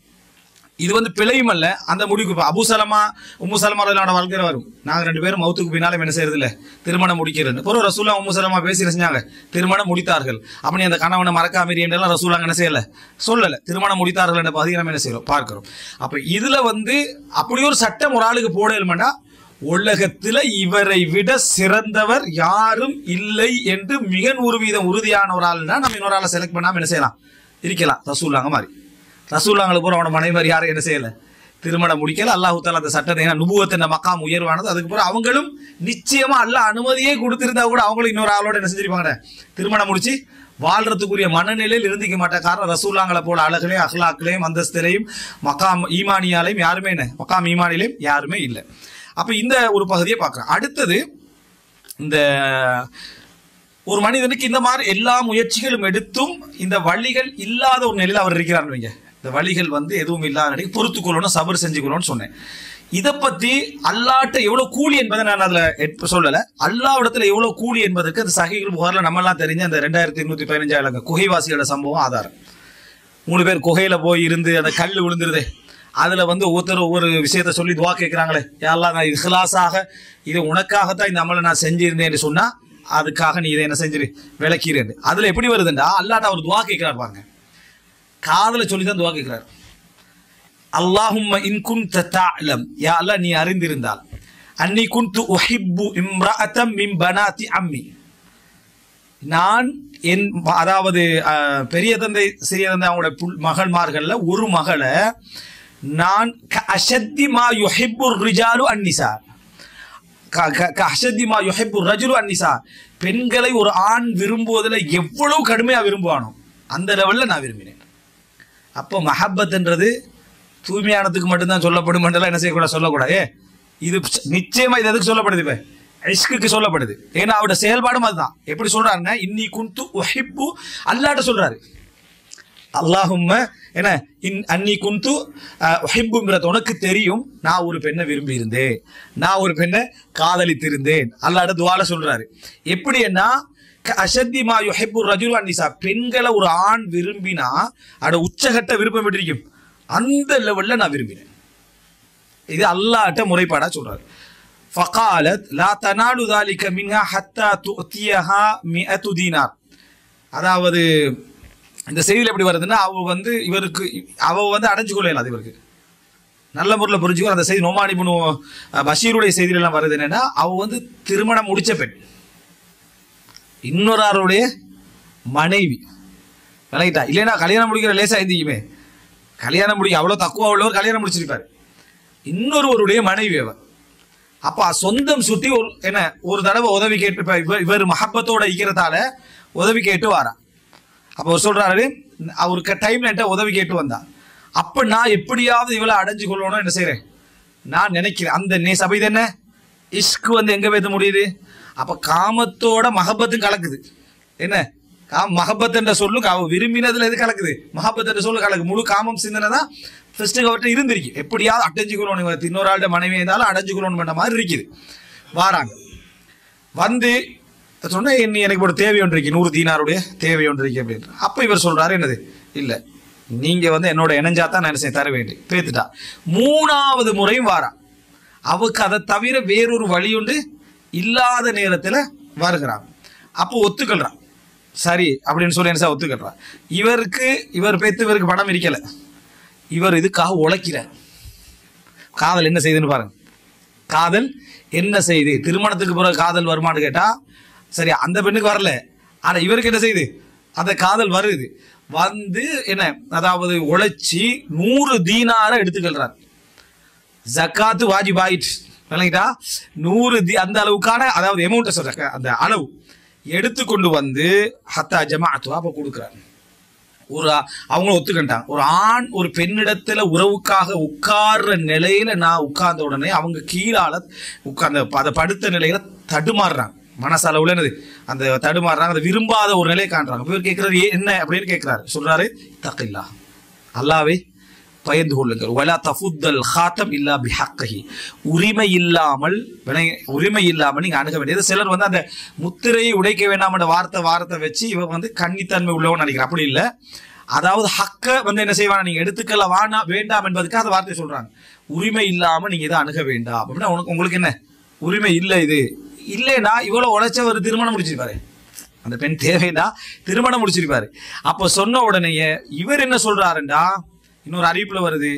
இது வந்து பிழையும் அல்ல அந்த முடிவுக்கு இப்ப அபு சலமா உம்மு சலமா ரலியல்லாஹு வாழ்க்கை வரும் நாங்க ரெண்டு பேரும் மௌத்துக்கு பின்னால என்ன செய்யறது இல்ல திருமணம் முடிக்கிறது பிறகு ரசூலா உம்மு சலமா பேசி என்ன செஞ்சாங்க திருமணம் முடித்தார்கள் அப்படி அந்த கணவனை மறக்காம என்றெல்லாம் ரசூலாங்க என்ன செய்யல சொல்லல திருமணம் முடித்தார்கள் என்ற பகுதியை நம்ம என்ன செய்யறோம் பார்க்கிறோம் அப்ப இதுல வந்து அப்படி ஒரு சட்டம் ஒரு ஆளுக்கு போடலுமெண்டா உலகத்துல இவரை விட சிறந்தவர் யாரும் இல்லை என்று மிக நூறு வீதம் உறுதியான ஒரு ஆள்னா நம்ம இன்னொரு ஆளை செலக்ட் பண்ணாம என்ன செய்யலாம் இருக்கலாம் ரசூல்லாங்க மாதிரி ரசூல்லாங்களுக்கு பூரா அவனோட மனைவி யாரும் என்ன செய்யல திருமணம் முடிக்கல அல்லாஹு தாலா அந்த சட்டத்தை ஏன்னா நுபுவத்தின் மக்காம் உயர்வானது அதுக்கு பிறகு அவங்களும் நிச்சயமா அல்லாஹ் அனுமதியே கொடுத்திருந்தா கூட அவங்களும் இன்னொரு ஆளோட என்ன செஞ்சிருப்பாங்க திருமணம் முடிச்சு வாழ்றதுக்குரிய மனநிலையில் இருந்திக்க மாட்டாங்க காரணம் ரசூல்லாங்களை போல அழகுலையும் அஹ்லாக்கிலையும் அந்தஸ்திலையும் மக்காம் ஈமானியாலையும் யாருமே என்ன மக்காம் ஈமானிலையும் யாருமே இல்லை அப்ப இந்த ஒரு பகுதியை பார்க்குறோம் அடுத்தது இந்த ஒரு மனிதனுக்கு இந்த மாதிரி எல்லா முயற்சிகளும் எடுத்தும் இந்த வழிகள் இல்லாத ஒரு நிலையில் அவர் இருக்கிறார்னு வைங்க இந்த வழிகள் வந்து எதுவும் இல்லாத நிலைக்கு பொறுத்துக்கொள்ளணும் சபர் செஞ்சுக்கணும்னு சொன்னேன் இதை பத்தி அல்லாட்ட எவ்வளவு கூலி என்பதை நான் அதுல எட்- சொல்லல அல்லாவிடத்துல எவ்வளவு கூலி என்பதற்கு அந்த சகிகள் புகார்ல நம்ம எல்லாம் தெரிஞ்ச அந்த ரெண்டாயிரத்தி இருநூத்தி பதினஞ்சாயிரம் குகைவாசியோட சம்பவம் ஆதாரம் மூணு பேர் குகையில போய் இருந்து அந்த கல் விழுந்துருதே அதுல வந்து ஒவ்வொருத்தர் ஒவ்வொரு விஷயத்த சொல்லி துவா கேட்கிறாங்களே யாரெல்லாம் நான் இஹ்லாஸாக இது உனக்காகத்தான் இந்த அமலை நான் செஞ்சிருந்தேன்னு சொன்னா அதுக்காக நீ இதை என்ன செஞ்சிரு விளக்கிறேன் அதுல எப்படி வருதுண்டா அல்லாட்ட அவர் துவா கேட்கிறார் பாருங்க காதல சொல்லி தான் துவா கேட்கிறார் அல்லாஹும்ம இன் குன்த தஅலம் யா அல்லாஹ் நீ அறிந்திருந்தால் அன்னி குன்து உஹிப்பு இம்ரஅத்தம் மின் பனாத்தி அம்மி நான் என் அதாவது அஹ், பெரிய தந்தை சிறிய தந்தை அவங்களோட புல் மகள்மார்கள்ல ஒரு மகளை நான் க அஷத்தி மா யுஹிப்பு ரிஜாலு அன்னிசா க- க- க அஷத்தி மா யுஹிப்பு ரஜுலு அன்னிசா பெண்களை ஒரு ஆண் விரும்புவதில் எவ்வளவு கடுமையா விரும்புவானோ அந்த லெவல்ல நான் விரும்பினேன் அப்போ மஹப்பத்ன்றது தூய்மையானதுக்கு மட்டும்தான் சொல்லப்படும் என்றெல்லாம் என்ன செய்யக்கூடாது சொல்லக்கூடாது ஏ, இது நிச்சயமா இது எதுக்கு சொல்லப்படுது இப்ப இஷ்குக்கு சொல்லப்படுது ஏன்னா அவரோட செயல்பாடும் அதுதான் எப்படி சொல்றாருன்னா இன்னி குந்து உஹிப்பு அல்லாட்ட சொல்றாரு அல்லாஹும்ம என்ன இன் அன்னி குந்து உஹிப்புங்கிறது உனக்கு தெரியும் நான் ஒரு பெண்ணை விரும்பி இருந்தேன் நான் ஒரு பெண்ணை காதலித்திருந்தேன் அல்லாட துவால சொல்றாரு எப்படின்னா அசத்தி மா யுஹிப்பு ரஜுல் அன்னிசா பெண்களை ஒரு ஆண் விரும்பினா அட உச்சகட்ட விருப்பம் விட்டிருக்கும் அந்த லெவல்ல நான் விரும்பினேன் இது அல்லாட்ட முறைப்பாடா சொல்றாரு ஃபகாலத் லா தனாலு தாலிக மின்ஹா ஹத்தா துத்தியஹா மிஅத்து தீனார் அதாவது இந்த செய்தியில் எப்படி வருதுன்னா அவ வந்து இவருக்கு அவ வந்து அடைஞ்சு கொள்ளலாம் அது இவருக்கு நல்ல முறையில் புரிஞ்சுக்கோ அந்த செய்தி நோமானி புனு பஷீருடைய செய்தியில எல்லாம் வருது என்னன்னா அவ வந்து திருமணம் முடிச்ச பெண் இன்னொரு ஆளுடைய மனைவி விளங்கிட்டா இல்லைன்னா கல்யாணம் முடிக்கிற லேசா இருந்தீங்க கல்யாணம் முடிக்க அவ்வளோ தக்குவா உள்ளவர் கல்யாணம் முடிச்சிருப்பாரு இன்னொருவருடைய மனைவி அவர் அப்ப சொந்தம் சுத்தி ஒரு என்ன ஒரு தடவை உதவி கேட்டு இப்ப இவர் இவர் மஹப்பத்தோட இருக்கிறதால உதவி கேட்டு வாரா அப்ப அவர் சொல்றாரு அவருக்கு டைம்ல என்கிட்ட உதவி கேட்டு வந்தா அப்ப நான் எப்படியாவது இவளை அடைஞ்சு கொள்ளணும் என்ன செய்றேன் நான் நினைக்கிறேன் அந்த நே சபை இது என்ன இஷ்கு வந்து எங்க வைத்து முடியுது அப்ப காமத்தோட மஹப்பத்தும் கலக்குது என்ன காம் மஹப்பத் என்ற சொல்லும் அவ விரும்பினதுல எது கலக்குது மஹப்பத் என்ற சொல்லு கலக்கு முழு காமம் சிந்தனை தான் ஃபர்ஸ்ட் அவர்கிட்ட இருந்திருக்கு எப்படியாவது அடைஞ்சுக்கணும் இவன் இன்னொரு ஆள்கிட்ட மனைவி இருந்தாலும் அடைஞ்சுக்கணும் பண்ண மாதிரி இருக்குது வாராங்க வந்து சொன்ன நீ எனக்கு ஒரு தேவை ஒன்று இருக்கு நூறு தீனாருடைய தேவை ஒன்று இருக்கு அப்படின்னு அப்ப இவர் சொல்றாரு என்னது இல்ல நீங்க வந்து என்னோட இணைஞ்சா தான் நான் என்ன செய்ய தர வேண்டி பேத்துட்டா மூணாவது முறையும் வாரா அவக்கு அதை தவிர வேறொரு வழி உண்டு இல்லாத நேரத்துல வருகிறான் அப்போ ஒத்துக்கொள்றான் சரி அப்படின்னு சொல்லி என்ன செய்ய ஒத்துக்கொள்றான் இவருக்கு இவர் பேத்து இவருக்கு பணம் இருக்கல இவர் இதுக்காக உழைக்கிறார் காதல் என்ன செய்யுதுன்னு பாருங்க காதல் என்ன செய்யுது திருமணத்துக்கு பிறகு காதல் வருமானு கேட்டா சரி அந்த பெண்ணுக்கு வரல ஆனா இவருக்கு என்ன செய்யுது அந்த காதல் வருது வந்து என்ன அதாவது உழைச்சி நூறு தீனார எடுத்துக்கொள்றார் ஜக்காத்து வாஜிபாயிட் விளங்கிட்டா நூறு தி அந்த அளவுக்கான அதாவது எமௌண்ட்டை சொல்ற அந்த அளவு எடுத்துக்கொண்டு வந்து ஹத்தா ஜமாத்துவா அப்போ கொடுக்குறாரு ஒரு அவங்களும் ஒத்துக்கிட்டாங்க ஒரு ஆண் ஒரு பெண்ணிடத்துல உறவுக்காக உட்கார்ற நிலையில நான் உட்கார்ந்த உடனே அவங்க கீழால உட்கார்ந்த அதை படுத்த நிலையில தடுமாறுறாங்க மனசளவுல என்னது அந்த தடுமாறுறாங்க அதை விரும்பாத ஒரு நிலையை காண்றாங்க இவர் கேட்கறது என்ன அப்படின்னு கேட்கிறாரு சொல்றாரு தக்கில்லா அல்லாவே பயந்து கொள்ளுங்கள் வலா தஃபுத்தல் ஹாத்தம் இல்லா பிஹக்கஹி உரிமை இல்லாமல் வினை- உரிமை இல்லாமல் நீங்க அணுக வேண்டியது சிலர் வந்து அந்த முத்திரையை உடைக்க வேண்டாம் என்ற வார்த்தை வார்த்தை வச்சு இவன் வந்து கன்னித்தன்மை உள்ளவன் நினைக்கிறேன் அப்படி இல்லை அதாவது ஹக்க வந்து என்ன செய்வாங்க நீங்க எடுத்துக்கல வானா வேண்டாம் என்பதுக்கு அந்த வார்த்தை சொல்றாங்க உரிமை இல்லாம நீங்க இதை அணுக வேண்டாம் அப்படின்னா உனக்கு உங்களுக்கு என்ன உரிமை இல்லை இது இல்லைன்னா இவ்வளவு உழைச்சவர் திருமணம் முடிச்சிருப்பாரு அந்த பெண் தேவைன்னா திருமணம் முடிச்சிருப்பாரு அப்போ சொன்ன உடனேயே இவர் என்ன சொல்றாருண்டா இன்னொரு அறிவிப்புல வருது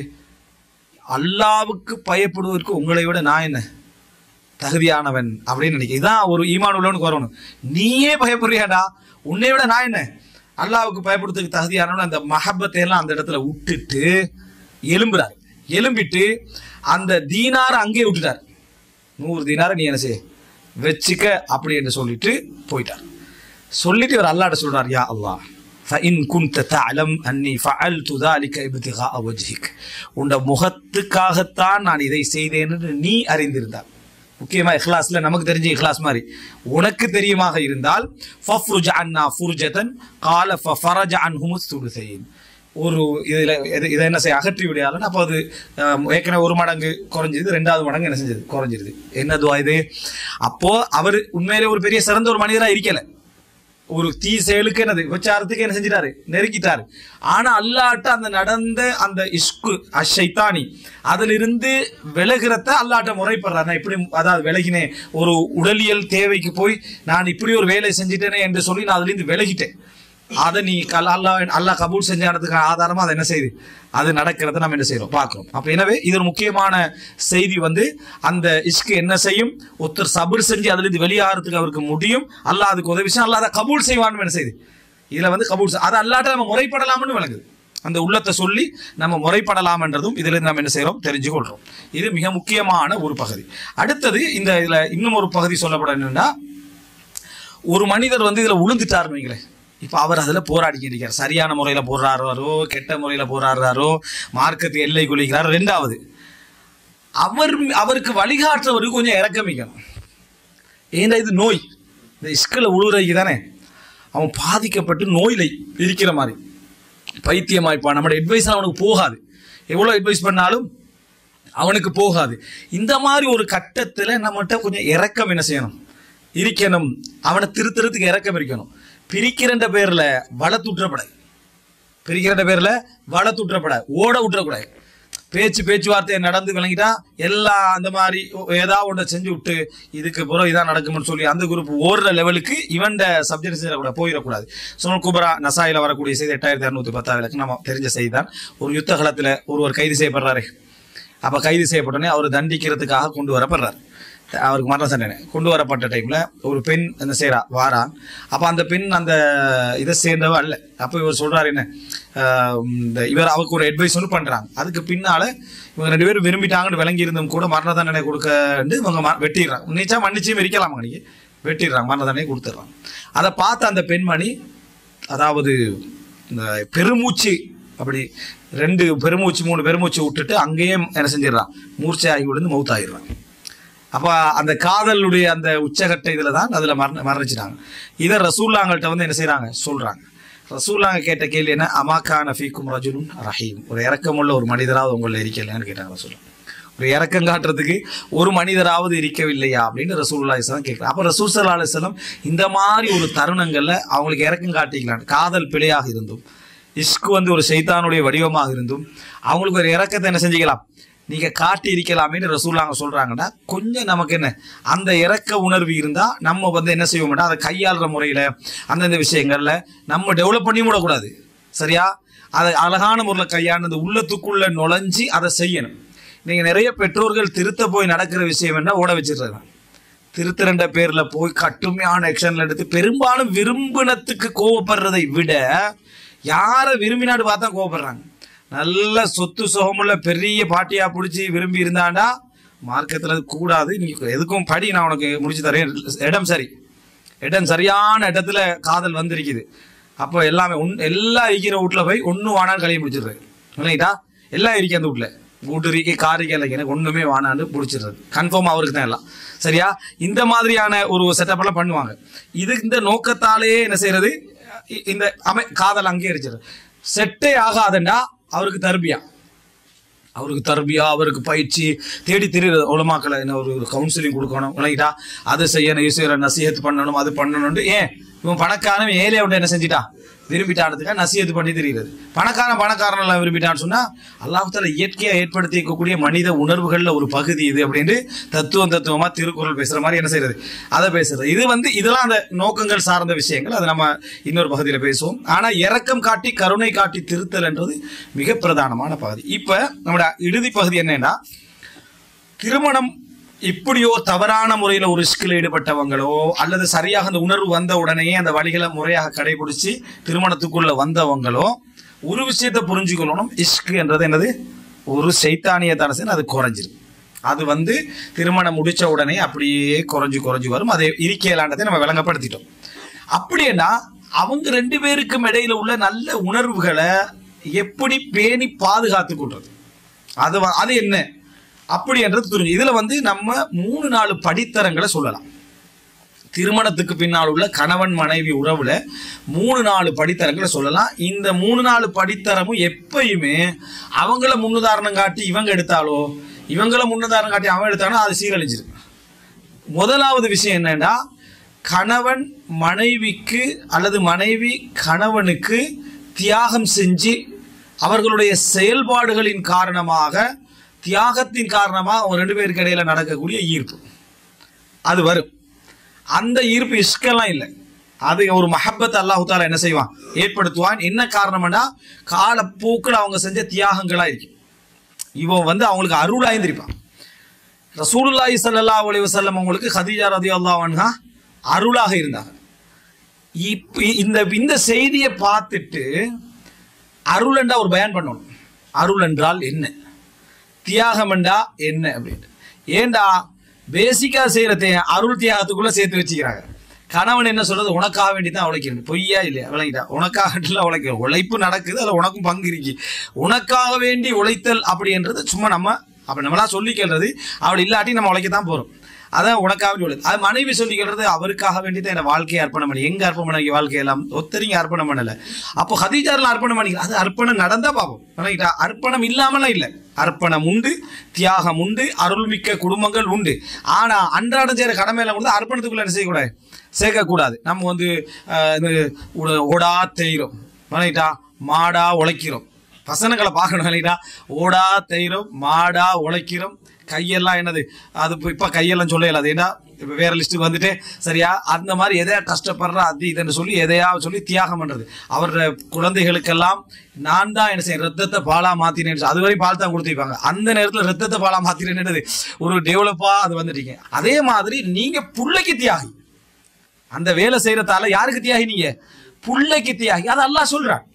அல்லாவுக்கு பயப்படுவதற்கு உங்களை விட நான் என்ன தகுதியானவன் அப்படின்னு நினைக்க இதான் ஒரு ஈமான் உள்ளவனுக்கு வரணும் நீயே பயப்படுறியாடா உன்னை விட நான் என்ன அல்லாவுக்கு பயப்படுறதுக்கு தகுதியானவன் அந்த மஹப்பத்தை எல்லாம் அந்த இடத்துல விட்டுட்டு எலும்புறாரு எலும்பிட்டு அந்த தீனாரை அங்கேயே விட்டுட்டார் நூறு தீனாரை நீ என்ன செய்ய வச்சுக்க அப்படி என்று சொல்லிட்டு போயிட்டார் சொல்லிட்டு இவர் அல்லாட்ட சொல்றார் யா அல்லாஹ் فإن كنت تعلم أني فعلت ذلك ابتغاء وجهك உண்ட முகத்துக்காகத்தான் நான் இதை செய்தேன் என்று நீ அறிந்திருந்தார் முக்கியமா இஹ்லாஸ்ல நமக்கு தெரிஞ்ச இஹ்லாஸ் மாதிரி உனக்கு தெரியுமாக இருந்தால் ஃபஃப்ருஜ் அன்னா ஃபுர்ஜதன் கால ஃபஃபரஜ அன்ஹும் சுலுசைன் ஒரு இதில் இது இதை என்ன செய்ய அகற்றி விடையாலும் அப்போ அது அஹ், ஏற்கனவே ஒரு மடங்கு குறைஞ்சது ரெண்டாவது மடங்கு என்ன செஞ்சது குறைஞ்சிருது என்ன துவா இது அப்போ அவர் உண்மையிலே ஒரு பெரிய சிறந்த ஒரு மனிதரா இருக்கல ஒரு தீ செயலுக்கு என்னது விபச்சாரத்துக்கு என்ன செஞ்சிட்டாரு நெருக்கிட்டாரு ஆனா அல்லாட்ட அந்த நடந்த அந்த இஸ்கு அஷைத்தானி அதிலிருந்து விலகிறத அல்லாட்ட முறைப்படுறாரு நான் இப்படி அதாவது விலகினேன் ஒரு உடலியல் தேவைக்கு போய் நான் இப்படி ஒரு வேலை செஞ்சிட்டேனே என்று சொல்லி நான் அதிலிருந்து விலகிட்டேன் அதை நீ கல் அல்லா அல்லாஹ் கபூல் செஞ்சானதுக்கு ஆதாரமா அதை என்ன செய்யுது அது நடக்கிறத நம்ம என்ன செய்யறோம் பார்க்கிறோம் அப்ப எனவே இது ஒரு முக்கியமான செய்தி வந்து அந்த இஷ்கு என்ன செய்யும் ஒருத்தர் சபர் செஞ்சு அதுல இருந்து வெளியாகிறதுக்கு அவருக்கு முடியும் அல்லாஹ் அதுக்கு உதவி செய்யும் அல்லாஹ் அதை கபூல் செய்வான்னு என்ன செய்யுது இதுல வந்து கபூல் செய்- அது அல்லாட்ட நம்ம முறைப்படலாம்னு விளங்குது அந்த உள்ளத்தை சொல்லி நம்ம முறைப்படலாம் என்றதும் இதுல இருந்து நம்ம என்ன செய்யறோம் தெரிஞ்சு கொள்றோம் இது மிக முக்கியமான ஒரு பகுதி அடுத்தது இந்த இதுல இன்னும் ஒரு பகுதி சொல்லப்பட என்னன்னா ஒரு மனிதர் வந்து இதுல உளுந்துட்டாருன்னு வைங்களேன் இப்போ அவர் அதில் போராடிக்கிட்டு இருக்கார் சரியான முறையில் போராடுறாரோ கெட்ட முறையில் போராடுறாரோ மார்க்கத்து எல்லை குளிக்கிறாரோ ரெண்டாவது அவர் அவருக்கு வழிகாட்டுறவருக்கு கொஞ்சம் இறக்கமிக்கணும் ஏன்டா இது நோய் இந்த இஸ்கில் உழுவுறதுக்கு தானே அவன் பாதிக்கப்பட்டு நோயில் இருக்கிற மாதிரி பைத்தியமாய்ப்பான் நம்மளோட அட்வைஸ் அவனுக்கு போகாது எவ்வளோ அட்வைஸ் பண்ணாலும் அவனுக்கு போகாது இந்த மாதிரி ஒரு கட்டத்தில் நம்மகிட்ட கொஞ்சம் இறக்கம் என்ன செய்யணும் இருக்கணும் அவனை திருத்துறதுக்கு இறக்கம் இருக்கணும் பிரிக்கிறன்ற பேரில் வளர்த்து விட்டுறப்படாது பிரிக்கிறன்ற பேரில் வளர்த்து விட்டுறப்படாது ஓட விட்டுறக்கூடாது பேச்சு பேச்சுவார்த்தையை நடந்து விளங்கிட்டா எல்லாம் அந்த மாதிரி ஏதாவது ஒன்றை செஞ்சு விட்டு இதுக்கு பிறகு இதான் நடக்கும்னு சொல்லி அந்த குரூப் ஓடுற லெவலுக்கு இவன்ட சப்ஜெக்ட் செய்யக்கூடாது போயிடக்கூடாது சுனல் குபரா நசாயில வரக்கூடிய செய்தி எட்டாயிரத்தி இரநூத்தி பத்தாவது நம்ம தெரிஞ்ச செய்தி தான் ஒரு யுத்த காலத்தில் ஒருவர் கைது செய்யப்படுறாரு அப்போ கைது செய்யப்பட்டோடனே அவர் தண்டிக்கிறதுக்காக கொண்டு வரப்படுறார் அவருக்கு மரண தண்டனை கொண்டு வரப்பட்ட டைமில் ஒரு பெண் அந்த செய்கிறா வாரான் அப்போ அந்த பெண் அந்த இதை சேர்ந்தவ அல்ல அப்போ இவர் சொல்கிறாரு என்ன ஆஹ் இந்த இவர் அவருக்கு ஒரு அட்வைஸ் ஒன்று பண்ணுறாங்க அதுக்கு பின்னால் இவங்க ரெண்டு பேரும் விரும்பிட்டாங்கன்னு விளங்கி இருந்தும் கூட மரண தண்டனை கொடுக்கண்டு இவங்க ம- வெட்டிடுறாங்க நிச்சா மன்னிச்சும் இருக்கலாம் நீங்க வெட்டிடுறாங்க மரண தண்டனை கொடுத்துட்றாங்க அதை பார்த்த அந்த பெண்மணி அதாவது இந்த பெருமூச்சு அப்படி ரெண்டு பெருமூச்சு மூணு பெருமூச்சு விட்டுட்டு அங்கேயே என்ன செஞ்சிடறான் மூர்ச்சை ஆகி விழுந்து மவுத்தாயிடுறான் அப்போ அந்த காதலுடைய அந்த உச்சகட்ட இதில் தான் அதில் மரண மரணிச்சிட்டாங்க இதை ரசூல்லாங்கள்ட்ட வந்து என்ன செய்கிறாங்க சொல்கிறாங்க ரசூல்லாங்க கேட்ட கேள்வி என்ன அமாக்கான ஃபீக்கும் ரஜுலுன் ரஹீம் ஒரு இறக்கமுள்ள ஒரு மனிதராவது உங்களில் இருக்கலையான்னு கேட்டாங்க ரசூல்லா ஒரு இறக்கம் காட்டுறதுக்கு ஒரு மனிதராவது இருக்கவில்லையா அப்படின்னு ரசூல்லா இஸ்லாம் கேட்குறாங்க அப்போ ரசூல் சல்லா அலுவலம் இந்த மாதிரி ஒரு தருணங்களில் அவங்களுக்கு இறக்கம் காட்டிக்கலாம் காதல் பிழையாக இருந்தும் இஷ்கு வந்து ஒரு சைத்தானுடைய வடிவமாக இருந்தும் அவங்களுக்கு ஒரு இறக்கத்தை என்ன செஞ்சுக்கலாம் நீங்க காட்டி இருக்கலாமேன்னு ரசூல்லாங்க சொல்றாங்கன்னா கொஞ்சம் நமக்கு என்ன அந்த இறக்க உணர்வு இருந்தா நம்ம வந்து என்ன செய்வோம்னா அதை கையாளுற முறையில அந்தந்த விஷயங்கள்ல நம்ம டெவலப் பண்ணி விடக்கூடாது சரியா அதை அழகான முறையில் கையாண்டு உள்ளத்துக்குள்ள நுழைஞ்சி அதை செய்யணும் நீங்க நிறைய பெற்றோர்கள் திருத்த போய் நடக்கிற விஷயம் என்ன ஓட வச்சிடுறது திருத்திரண்ட பேர்ல போய் கட்டுமையான ஆக்ஷன்ல எடுத்து பெரும்பாலும் விரும்பினத்துக்கு கோவப்படுறதை விட யாரை விரும்பினாடு பார்த்தா கோவப்படுறாங்க நல்ல சொத்து சுகமுள்ள பெரிய பாட்டியா பிடிச்சி விரும்பி இருந்தாண்டா மார்க்கத்தில் அது கூடாது நீ எதுக்கும் படி நான் உனக்கு முடிச்சு தரேன் இடம் சரி இடம் சரியான இடத்துல காதல் வந்திருக்குது அப்போ எல்லாமே உன் எல்லாம் இருக்கிற வீட்டில் போய் ஒன்றும் வானான்னு கழிய முடிச்சிடுறது இல்லைட்டா எல்லாம் இருக்கு அந்த வீட்டில் வீட்டு இருக்கு கார் இருக்கு எல்லாம் எனக்கு ஒன்றுமே வானான்னு பிடிச்சிடுறது கன்ஃபார்ம் அவருக்கு தான் எல்லாம் சரியா இந்த மாதிரியான ஒரு செட்டப் எல்லாம் பண்ணுவாங்க இது இந்த நோக்கத்தாலேயே என்ன செய்யறது இ- இந்த அமை காதல் அங்கீகரிச்சிடுறது செட்டே ஆகாதண்டா அவருக்கு தர்பியா அவருக்கு தர்பியா அவருக்கு பயிற்சி தேடி தெரியுற உலமாக்களை என்ன ஒரு கவுன்சிலிங் கொடுக்கணும் விளங்கிட்டா அதை செய்யணும் ஈஸ்வர நசியத்து பண்ணணும் அது பண்ணணும்னு ஏன் இவன் பணக்காரன் ஏழை அவன் என்ன செஞ்சிட்டான் விரும்பிட்டானதுக்காக நசியத்து பண்ணி தெரியுது பணக்காரன் பணக்காரன் எல்லாம் விரும்பிட்டான்னு சொன்னா அல்லாஹால இயற்கையா ஏற்படுத்தி இருக்கக்கூடிய மனித உணர்வுகள்ல ஒரு பகுதி இது அப்படின்னு தத்துவம் தத்துவமா திருக்குறள் பேசுற மாதிரி என்ன செய்யறது அதை பேசுறது இது வந்து இதெல்லாம் அந்த நோக்கங்கள் சார்ந்த விஷயங்கள் அது நம்ம இன்னொரு பகுதியில பேசுவோம் ஆனா இரக்கம் காட்டி கருணை காட்டி திருத்தல் என்றது மிக பிரதானமான பகுதி இப்ப நம்மளோட இறுதி பகுதி என்னன்னா திருமணம் இப்படியோ தவறான முறையில் ஒரு ரிஸ்கில் ஈடுபட்டவங்களோ அல்லது சரியாக அந்த உணர்வு வந்த உடனேயே அந்த வழிகளை முறையாக கடைபிடிச்சு திருமணத்துக்குள்ள வந்தவங்களோ ஒரு விஷயத்தை புரிஞ்சுக்கணும் இஷ்கு என்றது என்னது ஒரு சைத்தானிய தரசன் அது குறைஞ்சிரும் அது வந்து திருமணம் முடிச்ச உடனே அப்படியே குறைஞ்சு குறைஞ்சு வரும் அதை இருக்கலான்றதை நம்ம விளங்கப்படுத்திட்டோம் அப்படின்னா அவங்க ரெண்டு பேருக்கும் இடையில உள்ள நல்ல உணர்வுகளை எப்படி பேணி பாதுகாத்து கொள்றது அது வ- அது என்ன அப்படின்றது புரிஞ்சு இதுல வந்து நம்ம மூணு நாலு படித்தரங்களை சொல்லலாம் திருமணத்துக்கு பின்னால் உள்ள கணவன் மனைவி உறவுல மூணு நாலு படித்தரங்களை சொல்லலாம் இந்த மூணு நாலு படித்தரமும் எப்பயுமே அவங்கள முன்னுதாரணம் காட்டி இவங்க எடுத்தாலோ இவங்கள முன்னுதாரணம் காட்டி அவன் எடுத்தானோ அது சீரழிஞ்சிருக்கு முதலாவது விஷயம் என்னன்னா கணவன் மனைவிக்கு அல்லது மனைவி கணவனுக்கு தியாகம் செஞ்சு அவர்களுடைய செயல்பாடுகளின் காரணமாக தியாகத்தின் காரணமாக அவங்க ரெண்டு பேருக்கு இடையில நடக்கக்கூடிய ஈர்ப்பு அது வரும் அந்த ஈர்ப்பு இஷ்கெல்லாம் இல்லை அது ஒரு மஹப்பத் அல்லாஹு தாலா என்ன செய்வான் ஏற்படுத்துவான் என்ன காரணம்னா காலப்போக்கில் அவங்க செஞ்ச தியாகங்களா இருக்கு இவன் வந்து அவங்களுக்கு அருளாயிருந்திருப்பான் ரசூலுல்லாஹி ஸல்லல்லாஹு அலைஹி வஸல்லம் அவங்களுக்கு ஹதீஜா ரதியல்லாஹு அன்ஹா அருளாக இருந்தாங்க இப்ப இந்த இந்த செய்தியை பார்த்துட்டு அருள் என்றா ஒரு பயன் பண்ணணும் அருள் என்றால் என்ன தியாகம் என்றா என்ன அப்படின்ட்டு ஏண்டா பேசிக்கா செய்யற தே- அருள் தியாகத்துக்குள்ள சேர்த்து வச்சுக்கிறாங்க கணவன் என்ன சொல்றது உனக்காக வேண்டி தான் உழைக்கணும் பொய்யா இல்லையா விளங்கிட்டா உனக்காக உழைக்க உழைப்பு நடக்குது அதுல உனக்கும் பங்கு இருக்கு உனக்காக வேண்டி உழைத்தல் அப்படின்றது சும்மா நம்ம அப்ப நம்மளா சொல்லி கேள்றது அப்படி இல்லாட்டி நம்ம உழைக்க தான் போறோம் அதான் உனக்காக சொல்லுது அது மனைவி சொல்லிக்கிறது அவருக்காக வேண்டி தான் என் வாழ்க்கையை அர்ப்பணம் பண்ணி எங்க அர்ப்பணம் பண்ணி வாழ்க்கையெல்லாம் ஒத்தரிங்க அர்ப்பணம் பண்ணல அப்போ ஹதீஜாரில் அர்ப்பணம் பண்ணி அது அர்ப்பணம் நடந்தா பாப்போம் விளங்கிட்டா அர்ப்பணம் இல்லாமலாம் இல்லை அர்ப்பணம் உண்டு தியாகம் உண்டு அருள்மிக்க குடும்பங்கள் உண்டு ஆனா அன்றாடம் செய்யற கடமையில வந்து அர்ப்பணத்துக்குள்ள என்ன செய்யக்கூடாது சேர்க்கக்கூடாது நம்ம வந்து அஹ், இது உட- ஓடா தேயிரும் விளங்கிட்டா மாடா உழைக்கிறோம் வசனங்களை பார்க்கணும் இல்லைங்களா ஓடா தேயிரும் மாடா உழைக்கிறோம் கையெல்லாம் என்னது அது இப்போ இப்போ கையெல்லாம் சொல்ல இயலாது ஏன்னா இப்போ வேற லிஸ்ட்டுக்கு வந்துட்டு சரியா அந்த மாதிரி எதையா கஷ்டப்படுற அது இதுன்னு சொல்லி எதையா சொல்லி தியாகம் பண்றது அவரோட குழந்தைகளுக்கெல்லாம் நான் தான் என்ன செய்ய ரத்தத்தை பாலா மாத்தினேன் அது வரை பால் தான் கொடுத்துருப்பாங்க அந்த நேரத்தில் ரத்தத்தை பாலா மாத்தினேன்னு ஒரு டெவலப்பா அது வந்துட்டீங்க அதே மாதிரி நீங்க புள்ளைக்கு தியாகி அந்த வேலை செய்யறதால யாருக்கு தியாகி நீங்க புள்ளைக்கு தியாகி அது அல்லாஹ் சொல்றான்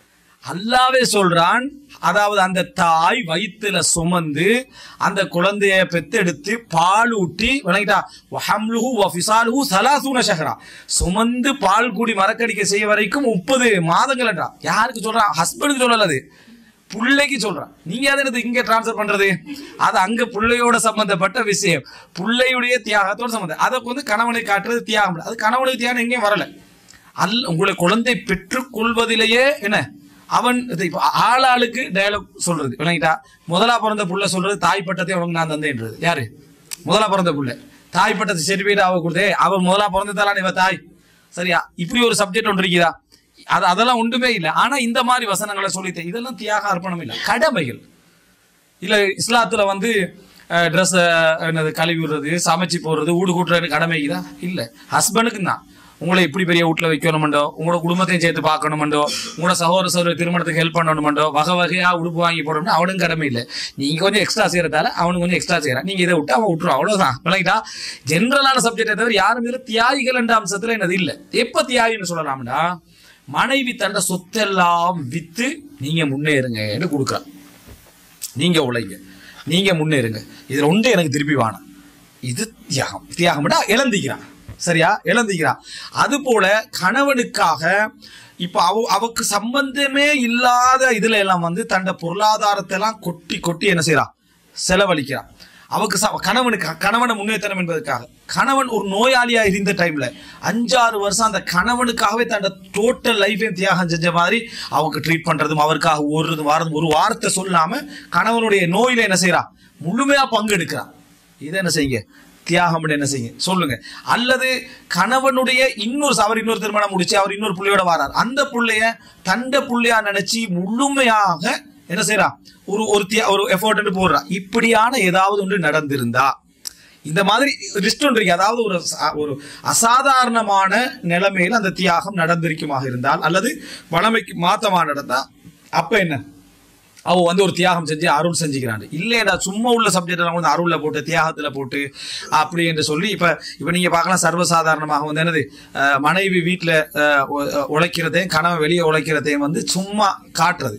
அல்லாவே சொல்றான் அதாவது அந்த தாய் வயித்துல சுமந்து அந்த குழந்தைய பெத்தெடுத்து பால் ஊட்டி விளங்கிட்டா வஹம்லுஹு வஃபிசாலுஹு சலாசூன ஷஹரா சுமந்து பால் கூடி மரக்கடிக்க செய்ய வரைக்கும் முப்பது மாதங்கள் என்றா யாருக்கு சொல்றான் ஹஸ்பண்டுக்கு சொல்லல அது புள்ளைக்கு சொல்றான் நீங்க அதை என்னது இங்க டிரான்ஸ்ஃபர் பண்றது அது அங்க புள்ளையோட சம்பந்தப்பட்ட விஷயம் புள்ளையுடைய தியாகத்தோட சம்பந்தம் அதை வந்து கணவனை காட்டுறது தியாகம் இல்ல. அது கணவனுக்கு தியாகம் எங்கேயும் வரல அல் உங்களை குழந்தை பெற்றுக் கொள்வதிலேயே என்ன அவன் இது இப்ப ஆளாளுக்கு டயலாக் சொல்றது விளங்கிட்டா முதலா பிறந்த புள்ள சொல்றது தாய் பட்டத்தை அவனுக்கு நான் தந்தேன்றது யாரு முதலா பிறந்த புள்ள தாய் பட்டத்தை சர்டிஃபிகேட் அவ கொடுத்தே அவன் முதலா பிறந்ததாலாம் இவ தாய் சரியா இப்படி ஒரு சப்ஜெக்ட் ஒன்று இருக்குதா அது அதெல்லாம் ஒன்றுமே இல்லை ஆனா இந்த மாதிரி வசனங்களை சொல்லித்தேன் இதெல்லாம் தியாக அர்ப்பணம் இல்லை கடமைகள் இல்ல இஸ்லாத்துல வந்து ட்ரெஸ் என்னது கழுவி விடுறது சமைச்சு போடுறது வீடு கூட்டுறது கடமைக்குதா இல்ல ஹஸ்பண்டுக்கு தான் உங்களை இப்படி பெரிய வீட்டுல வைக்கணுமெண்டோ உங்களோட குடும்பத்தையும் சேர்த்து பார்க்கணுமெண்டோ உங்களோட சகோதர சகோதரி திருமணத்துக்கு ஹெல்ப் பண்ணணுமெண்டோ வகை வகையா உடுப்பு வாங்கி போடணும்னு அவனுக்கு கடமை இல்லை நீங்க கொஞ்சம் எக்ஸ்ட்ரா செய்யறதால அவனுக்கு கொஞ்சம் எக்ஸ்ட்ரா செய்யறான் நீங்க இதை விட்டு அவன் விட்டுரும் அவ்வளவுதான் விளங்கிட்டா ஜென்ரலான சப்ஜெக்டை தவிர யாரும் இதுல தியாகிகள் என்ற அம்சத்துல என்னது இல்லை எப்ப தியாகின்னு சொல்லலாம்டா மனைவி தண்ட சொத்தெல்லாம் வித்து நீங்க முன்னேறுங்கன்னு கொடுக்குறான் நீங்க உழைங்க நீங்க முன்னேறுங்க இதுல ஒன்று எனக்கு திருப்பி வேணாம் இது தியாகம் தியாகம்டா இழந்திக்கிறான் சரியா இழந்திக்கிறான் அது போல கணவனுக்காக இப்ப அவ அவக்கு சம்பந்தமே இல்லாத இதுல எல்லாம் வந்து தன்னை பொருளாதாரத்தை எல்லாம் கொட்டி கொட்டி என்ன செய்றான் செலவழிக்கிறான் அவக்கு ச- கணவனுக்கு கணவனை முன்னேற்றணும் என்பதற்காக கணவன் ஒரு நோயாளியா இருந்த டைம்ல அஞ்சாறு வருஷம் அந்த கணவனுக்காகவே தன்னோட டோட்டல் லைஃபையும் தியாகம் செஞ்ச மாதிரி அவருக்கு ட்ரீட் பண்றதும் அவருக்காக ஓடுறதும் வாரதும் ஒரு வார்த்தை சொல்லாம கணவனுடைய நோயில என்ன செய்றா முழுமையா பங்கெடுக்கிறான் இதை என்ன செய்யுங்க தியாகம் என்ன செய்யுங்க சொல்லுங்க அல்லது கணவனுடைய இன்னொரு அவர் இன்னொரு திருமணம் முடிச்சு அவர் இன்னொரு புள்ளையோட வரார் அந்த புள்ளைய தண்ட புள்ளையா நினைச்சு முழுமையாக என்ன செய்றா ஒரு ஒரு தியா- ஒரு எஃபோர்ட் போடுறா இப்படியான ஏதாவது ஒன்று நடந்திருந்தா இந்த மாதிரி லிஸ்ட் ஒன்று இருக்கு அதாவது ஒரு ச- ஒரு அசாதாரணமான நிலைமையில் அந்த தியாகம் நடந்திருக்குமாக இருந்தால் அல்லது வளமைக்கு மாத்தமா நடந்தா அப்ப என்ன அவ வந்து ஒரு தியாகம் செஞ்சு அருள் செஞ்சுக்கிறான் இல்லைடா சும்மா உள்ள சப்ஜெக்ட் எல்லாம் வந்து அருள்ல போட்டு தியாகத்துல போட்டு அப்படி என்று சொல்லி இப்ப இப்ப நீங்க பார்க்கலாம் சர்வசாதாரணமாக வந்து என்னது அஹ், மனைவி வீட்டுல அஹ், உ- உழைக்கிறதையும் கணவன் வெளியே உழைக்கிறதையும் வந்து சும்மா காட்டுறது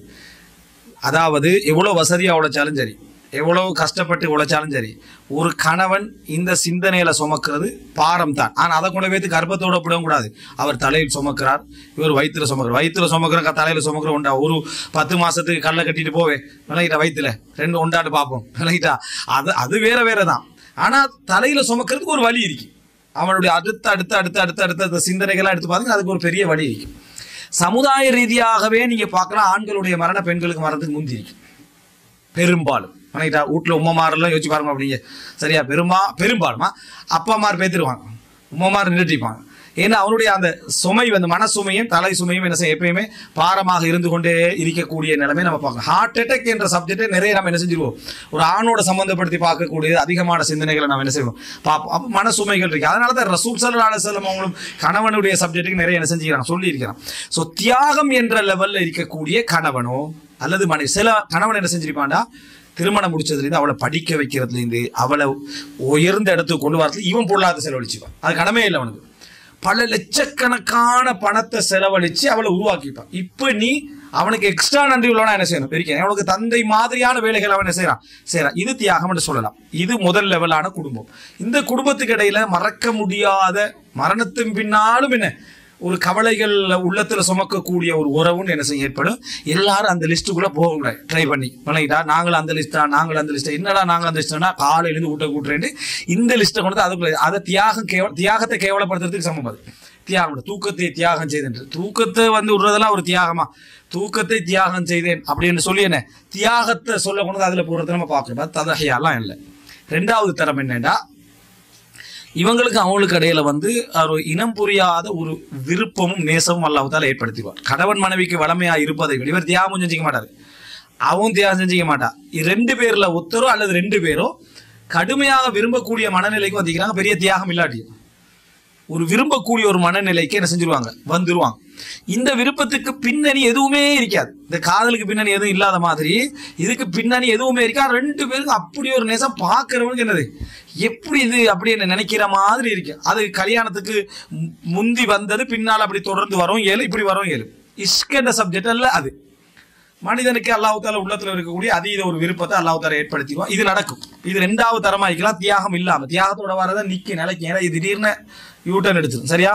அதாவது எவ்வளவு வசதியா உழைச்சாலும் சரி எவ்வளவு கஷ்டப்பட்டு உழைச்சாலும் சரி ஒரு கணவன் இந்த சிந்தனையில சுமக்கிறது பாரம் தான் ஆனா அதை கொண்டு வைத்து கர்ப்பத்தோட விடவும் கூடாது அவர் தலையில் சுமக்கிறார் இவர் வயிற்றுல சுமக்கிறார் வயிற்றுல சுமக்கிற க- தலையில சுமக்கிற உண்டா ஒரு பத்து மாசத்துக்கு கல்லை கட்டிட்டு போவே விளங்கிட்டா வயிற்றுல ரெண்டு உண்டாட்டு பார்ப்போம் விளங்கிட்டா அது அது வேற வேற தான் ஆனா தலையில சுமக்கிறதுக்கு ஒரு வழி இருக்கு அவனுடைய அடுத்த அடுத்த அடுத்த அடுத்த அடுத்த அந்த சிந்தனைகள்லாம் எடுத்து பார்த்தீங்கன்னா அதுக்கு ஒரு பெரிய வழி இருக்கு சமுதாய ரீதியாகவே நீங்க பார்க்கலாம் ஆண்களுடைய மரண பெண்களுக்கு மரணத்துக்கு முந்தி இருக்கு பெரும்பாலும் வணங்கிட்டா வீட்டில் உம்மமாரெல்லாம் யோசிச்சு பாருங்க அப்படிங்க சரியா பெரும்பா பெரும்பாலுமா அப்பா அம்மார் பேத்துருவாங்க உம்மமார் நிறுத்திப்பாங்க ஏன்னா அவனுடைய அந்த சுமை வந்து மன சுமையும் தலை சுமையும் என்ன செய்யும் எப்பயுமே பாரமாக இருந்து கொண்டே இருக்கக்கூடிய நிலைமை நம்ம பார்க்கலாம் ஹார்ட் அட்டாக் என்ற சப்ஜெக்டை நிறைய நம்ம என்ன செஞ்சிருவோம் ஒரு ஆணோட சம்பந்தப்படுத்தி பார்க்கக்கூடிய அதிகமான சிந்தனைகளை நம்ம என்ன செய்வோம் பார்ப்போம் அப்போ மன சுமைகள் இருக்கு அதனால தான் ரசூல் சல்லா அலுவலம் அவங்களும் கணவனுடைய சப்ஜெக்ட்டுக்கு நிறைய என்ன செஞ்சுக்கிறாங்க சொல்லி இருக்கிறான் ஸோ தியாகம் என்ற லெவல்ல இருக்கக்கூடிய கணவனோ அல்லது மனைவி சில கணவன் என்ன செஞ்சிருப்பான்டா திருமணம் முடிச்சதுலேருந்து அவளை படிக்க வைக்கிறதுலேருந்து அவளை உயர்ந்த இடத்துக்கு கொண்டு வரதுல இவன் பொருளாதார செலவழிச்சுப்பான் அது கடமையே இல்லை அவனுக்கு பல லட்சக்கணக்கான பணத்தை செலவழிச்சு அவளை உருவாக்கிப்பான் இப்போ நீ அவனுக்கு எக்ஸ்ட்ரா நன்றி உள்ளவனா என்ன செய்யணும் பெரிய அவனுக்கு தந்தை மாதிரியான வேலைகள் அவன் என்ன செய்யறான் செய்யறான் இது தியாகம் என்று சொல்லலாம் இது முதல் லெவலான குடும்பம் இந்த குடும்பத்துக்கு இடையில மறக்க முடியாத மரணத்தின் பின்னாலும் என்ன ஒரு கவலைகள் உள்ளத்துல சுமக்கக்கூடிய ஒரு உறவுன்னு என்ன செய்ய ஏற்படும் எல்லாரும் அந்த லிஸ்ட்டுக்குள்ள போக ட்ரை பண்ணி பண்ணிக்கிட்டா நாங்களும் அந்த லிஸ்டா நாங்களும் அந்த லிஸ்ட் என்னடா நாங்கள் அந்த லிஸ்ட்னா காலையிலேருந்து ஊட்ட கூட்டுறேன் இந்த லிஸ்ட்டை கொண்டு வந்து அதுக்குள்ள அதை தியாகம் கேவ தியாகத்தை கேவலப்படுத்துறதுக்கு சமம் அது தியாகம் தூக்கத்தை தியாகம் செய்தேன் தூக்கத்தை வந்து விடுறதெல்லாம் ஒரு தியாகமா தூக்கத்தை தியாகம் செய்தேன் அப்படின்னு சொல்லி என்ன தியாகத்தை சொல்ல கொண்டு வந்து அதுல போடுறத நம்ம பார்க்கணும் ததகையெல்லாம் இல்லை ரெண்டாவது தரம் என்னன்னா இவங்களுக்கு அவங்களுக்கு இடையில வந்து ஒரு இனம் புரியாத ஒரு விருப்பமும் நேசமும் அல்லாஹால ஏற்படுத்திடுவார் கணவன் மனைவிக்கு வளமையா இருப்பதை விட இவர் தியாகம் செஞ்சுக்க மாட்டாரு அவன் தியாகம் செஞ்சுக்க மாட்டா இது ரெண்டு பேர்ல ஒருத்தரோ அல்லது ரெண்டு பேரோ கடுமையாக விரும்பக்கூடிய மனநிலைக்கு வந்திக்கிறாங்க பெரிய தியாகம் இல்லாட்டியும் ஒரு விரும்பக்கூடிய ஒரு மனநிலைக்கு என்ன செஞ்சிருவாங்க வந்துருவாங்க இந்த விருப்பத்துக்கு பின்னணி எதுவுமே இருக்காது இந்த காதலுக்கு பின்னணி எதுவும் இல்லாத மாதிரி இதுக்கு பின்னணி எதுவுமே இருக்கா ரெண்டு பேருக்கும் அப்படி ஒரு நேசம் பார்க்கறவனுக்கு என்னது எப்படி இது அப்படி என்ன நினைக்கிற மாதிரி இருக்கு அது கல்யாணத்துக்கு மு- முந்தி வந்தது பின்னால் அப்படி தொடர்ந்து வரும் ஏழு இப்படி வரும் ஏழு இஷ்கன்ற சப்ஜெக்ட் அல்ல அது மனிதனுக்கு அல்லாஹ் தால உள்ளத்துல இருக்கக்கூடிய அதீத ஒரு விருப்பத்தை அல்லாஹ் தால ஏற்படுத்திடுவான் இது நடக்கும் இது ரெண்டாவது தரமா இருக்கலாம் தியாகம் இல்லாம தியாகத்தோட வரதை நிக்க நிலைக்கு ஏன்னா இது திடீர்னு யூட்டர்ன் எடுத்துரும் சரியா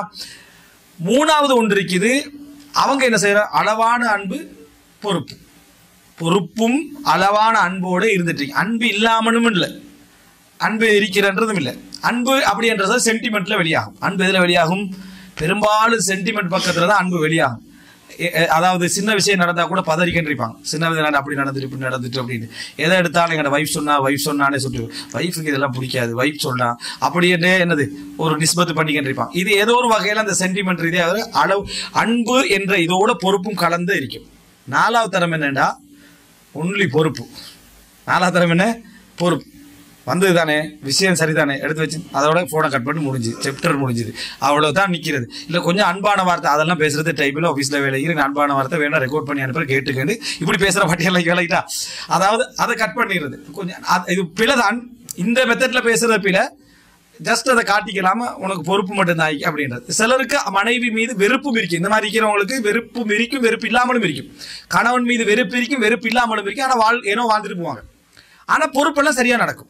மூணாவது ஒன்று இருக்குது அவங்க என்ன செய்யற அளவான அன்பு பொறுப்பு பொறுப்பும் அளவான அன்போடு இருந்துட்டு இருக்கு. அன்பு இல்லாமலும் இல்லை அன்பு இருக்கிறன்றதும் இல்லை அன்பு அப்படின்றது சென்டிமெண்ட்ல வெளியாகும் அன்பு எதுல வெளியாகும் பெரும்பாலும் சென்டிமெண்ட் பக்கத்துல தான் அன்பு வெளியாகும் எ- எ- அதாவது சின்ன விஷயம் நடந்தா கூட பதறிக்கின்றிருப்பாங்க சின்ன விஷயம் அப்படி நடந்துட்டு இப்படி நடந்துட்டு அப்படின்னு எதை எடுத்தாலும் எங்களோட வைஃப் சொன்னா வைஃப் சொன்னானே சொல்லிட்டு வைஃபுக்கு இதெல்லாம் பிடிக்காது வைஃப் சொன்னா அப்படியே என்னது ஒரு நிஸ்பத்து பண்ணிக்கின்றிருப்பாங்க இது ஏதோ ஒரு வகையில அந்த சென்டிமெண்ட் ரீதியாக அளவு அன்பு என்ற இதோட பொறுப்பும் கலந்து இருக்கும் நாலாவது தரம் என்னன்னா ஒன்லி பொறுப்பு நாலாவது தரம் என்ன பொறுப்பு வந்தது தானே விஷயம் சரிதானே எடுத்து வச்சு அதோட ஃபோனை கட் பண்ணி முடிஞ்சு சாப்டர் முடிஞ்சுது அவ்வளோ தான் நிற்கிறது இல்லை கொஞ்சம் அன்பான வார்த்தை அதெல்லாம் பேசுறது டைப்பில் ஆஃபீஸில் வேலை இருக்கு அன்பான வார்த்தை வேணா ரெக்கார்ட் பண்ணி அனுப்ப கேட்டுக்கண்டு இப்படி பேசுகிற பட்டியெல்லாம் வேலைக்கிட்டா அதாவது அதை கட் பண்ணிடுறது கொஞ்சம் அது- இது பிழை தான் இந்த மெத்தடில் பேசுகிற பிழை ஜஸ்ட் அதை காட்டிக்கலாம உனக்கு பொறுப்பு மட்டும்தான் அப்படின்றது சிலருக்கு மனைவி மீது வெறுப்பும் இருக்கு இந்த மாதிரி இருக்கிறவங்களுக்கு வெறுப்பும் இருக்கும் வெறுப்பு இல்லாமலும் இருக்கும் கணவன் மீது வெறுப்பு இருக்கும் வெறுப்பு இல்லாமலும் இருக்கும் ஆனால் வாழ் ஏனோ வாழ்ந்துட்டு போவாங்க ஆனால் பொறுப்பெல்லாம் சரியா நடக்கும்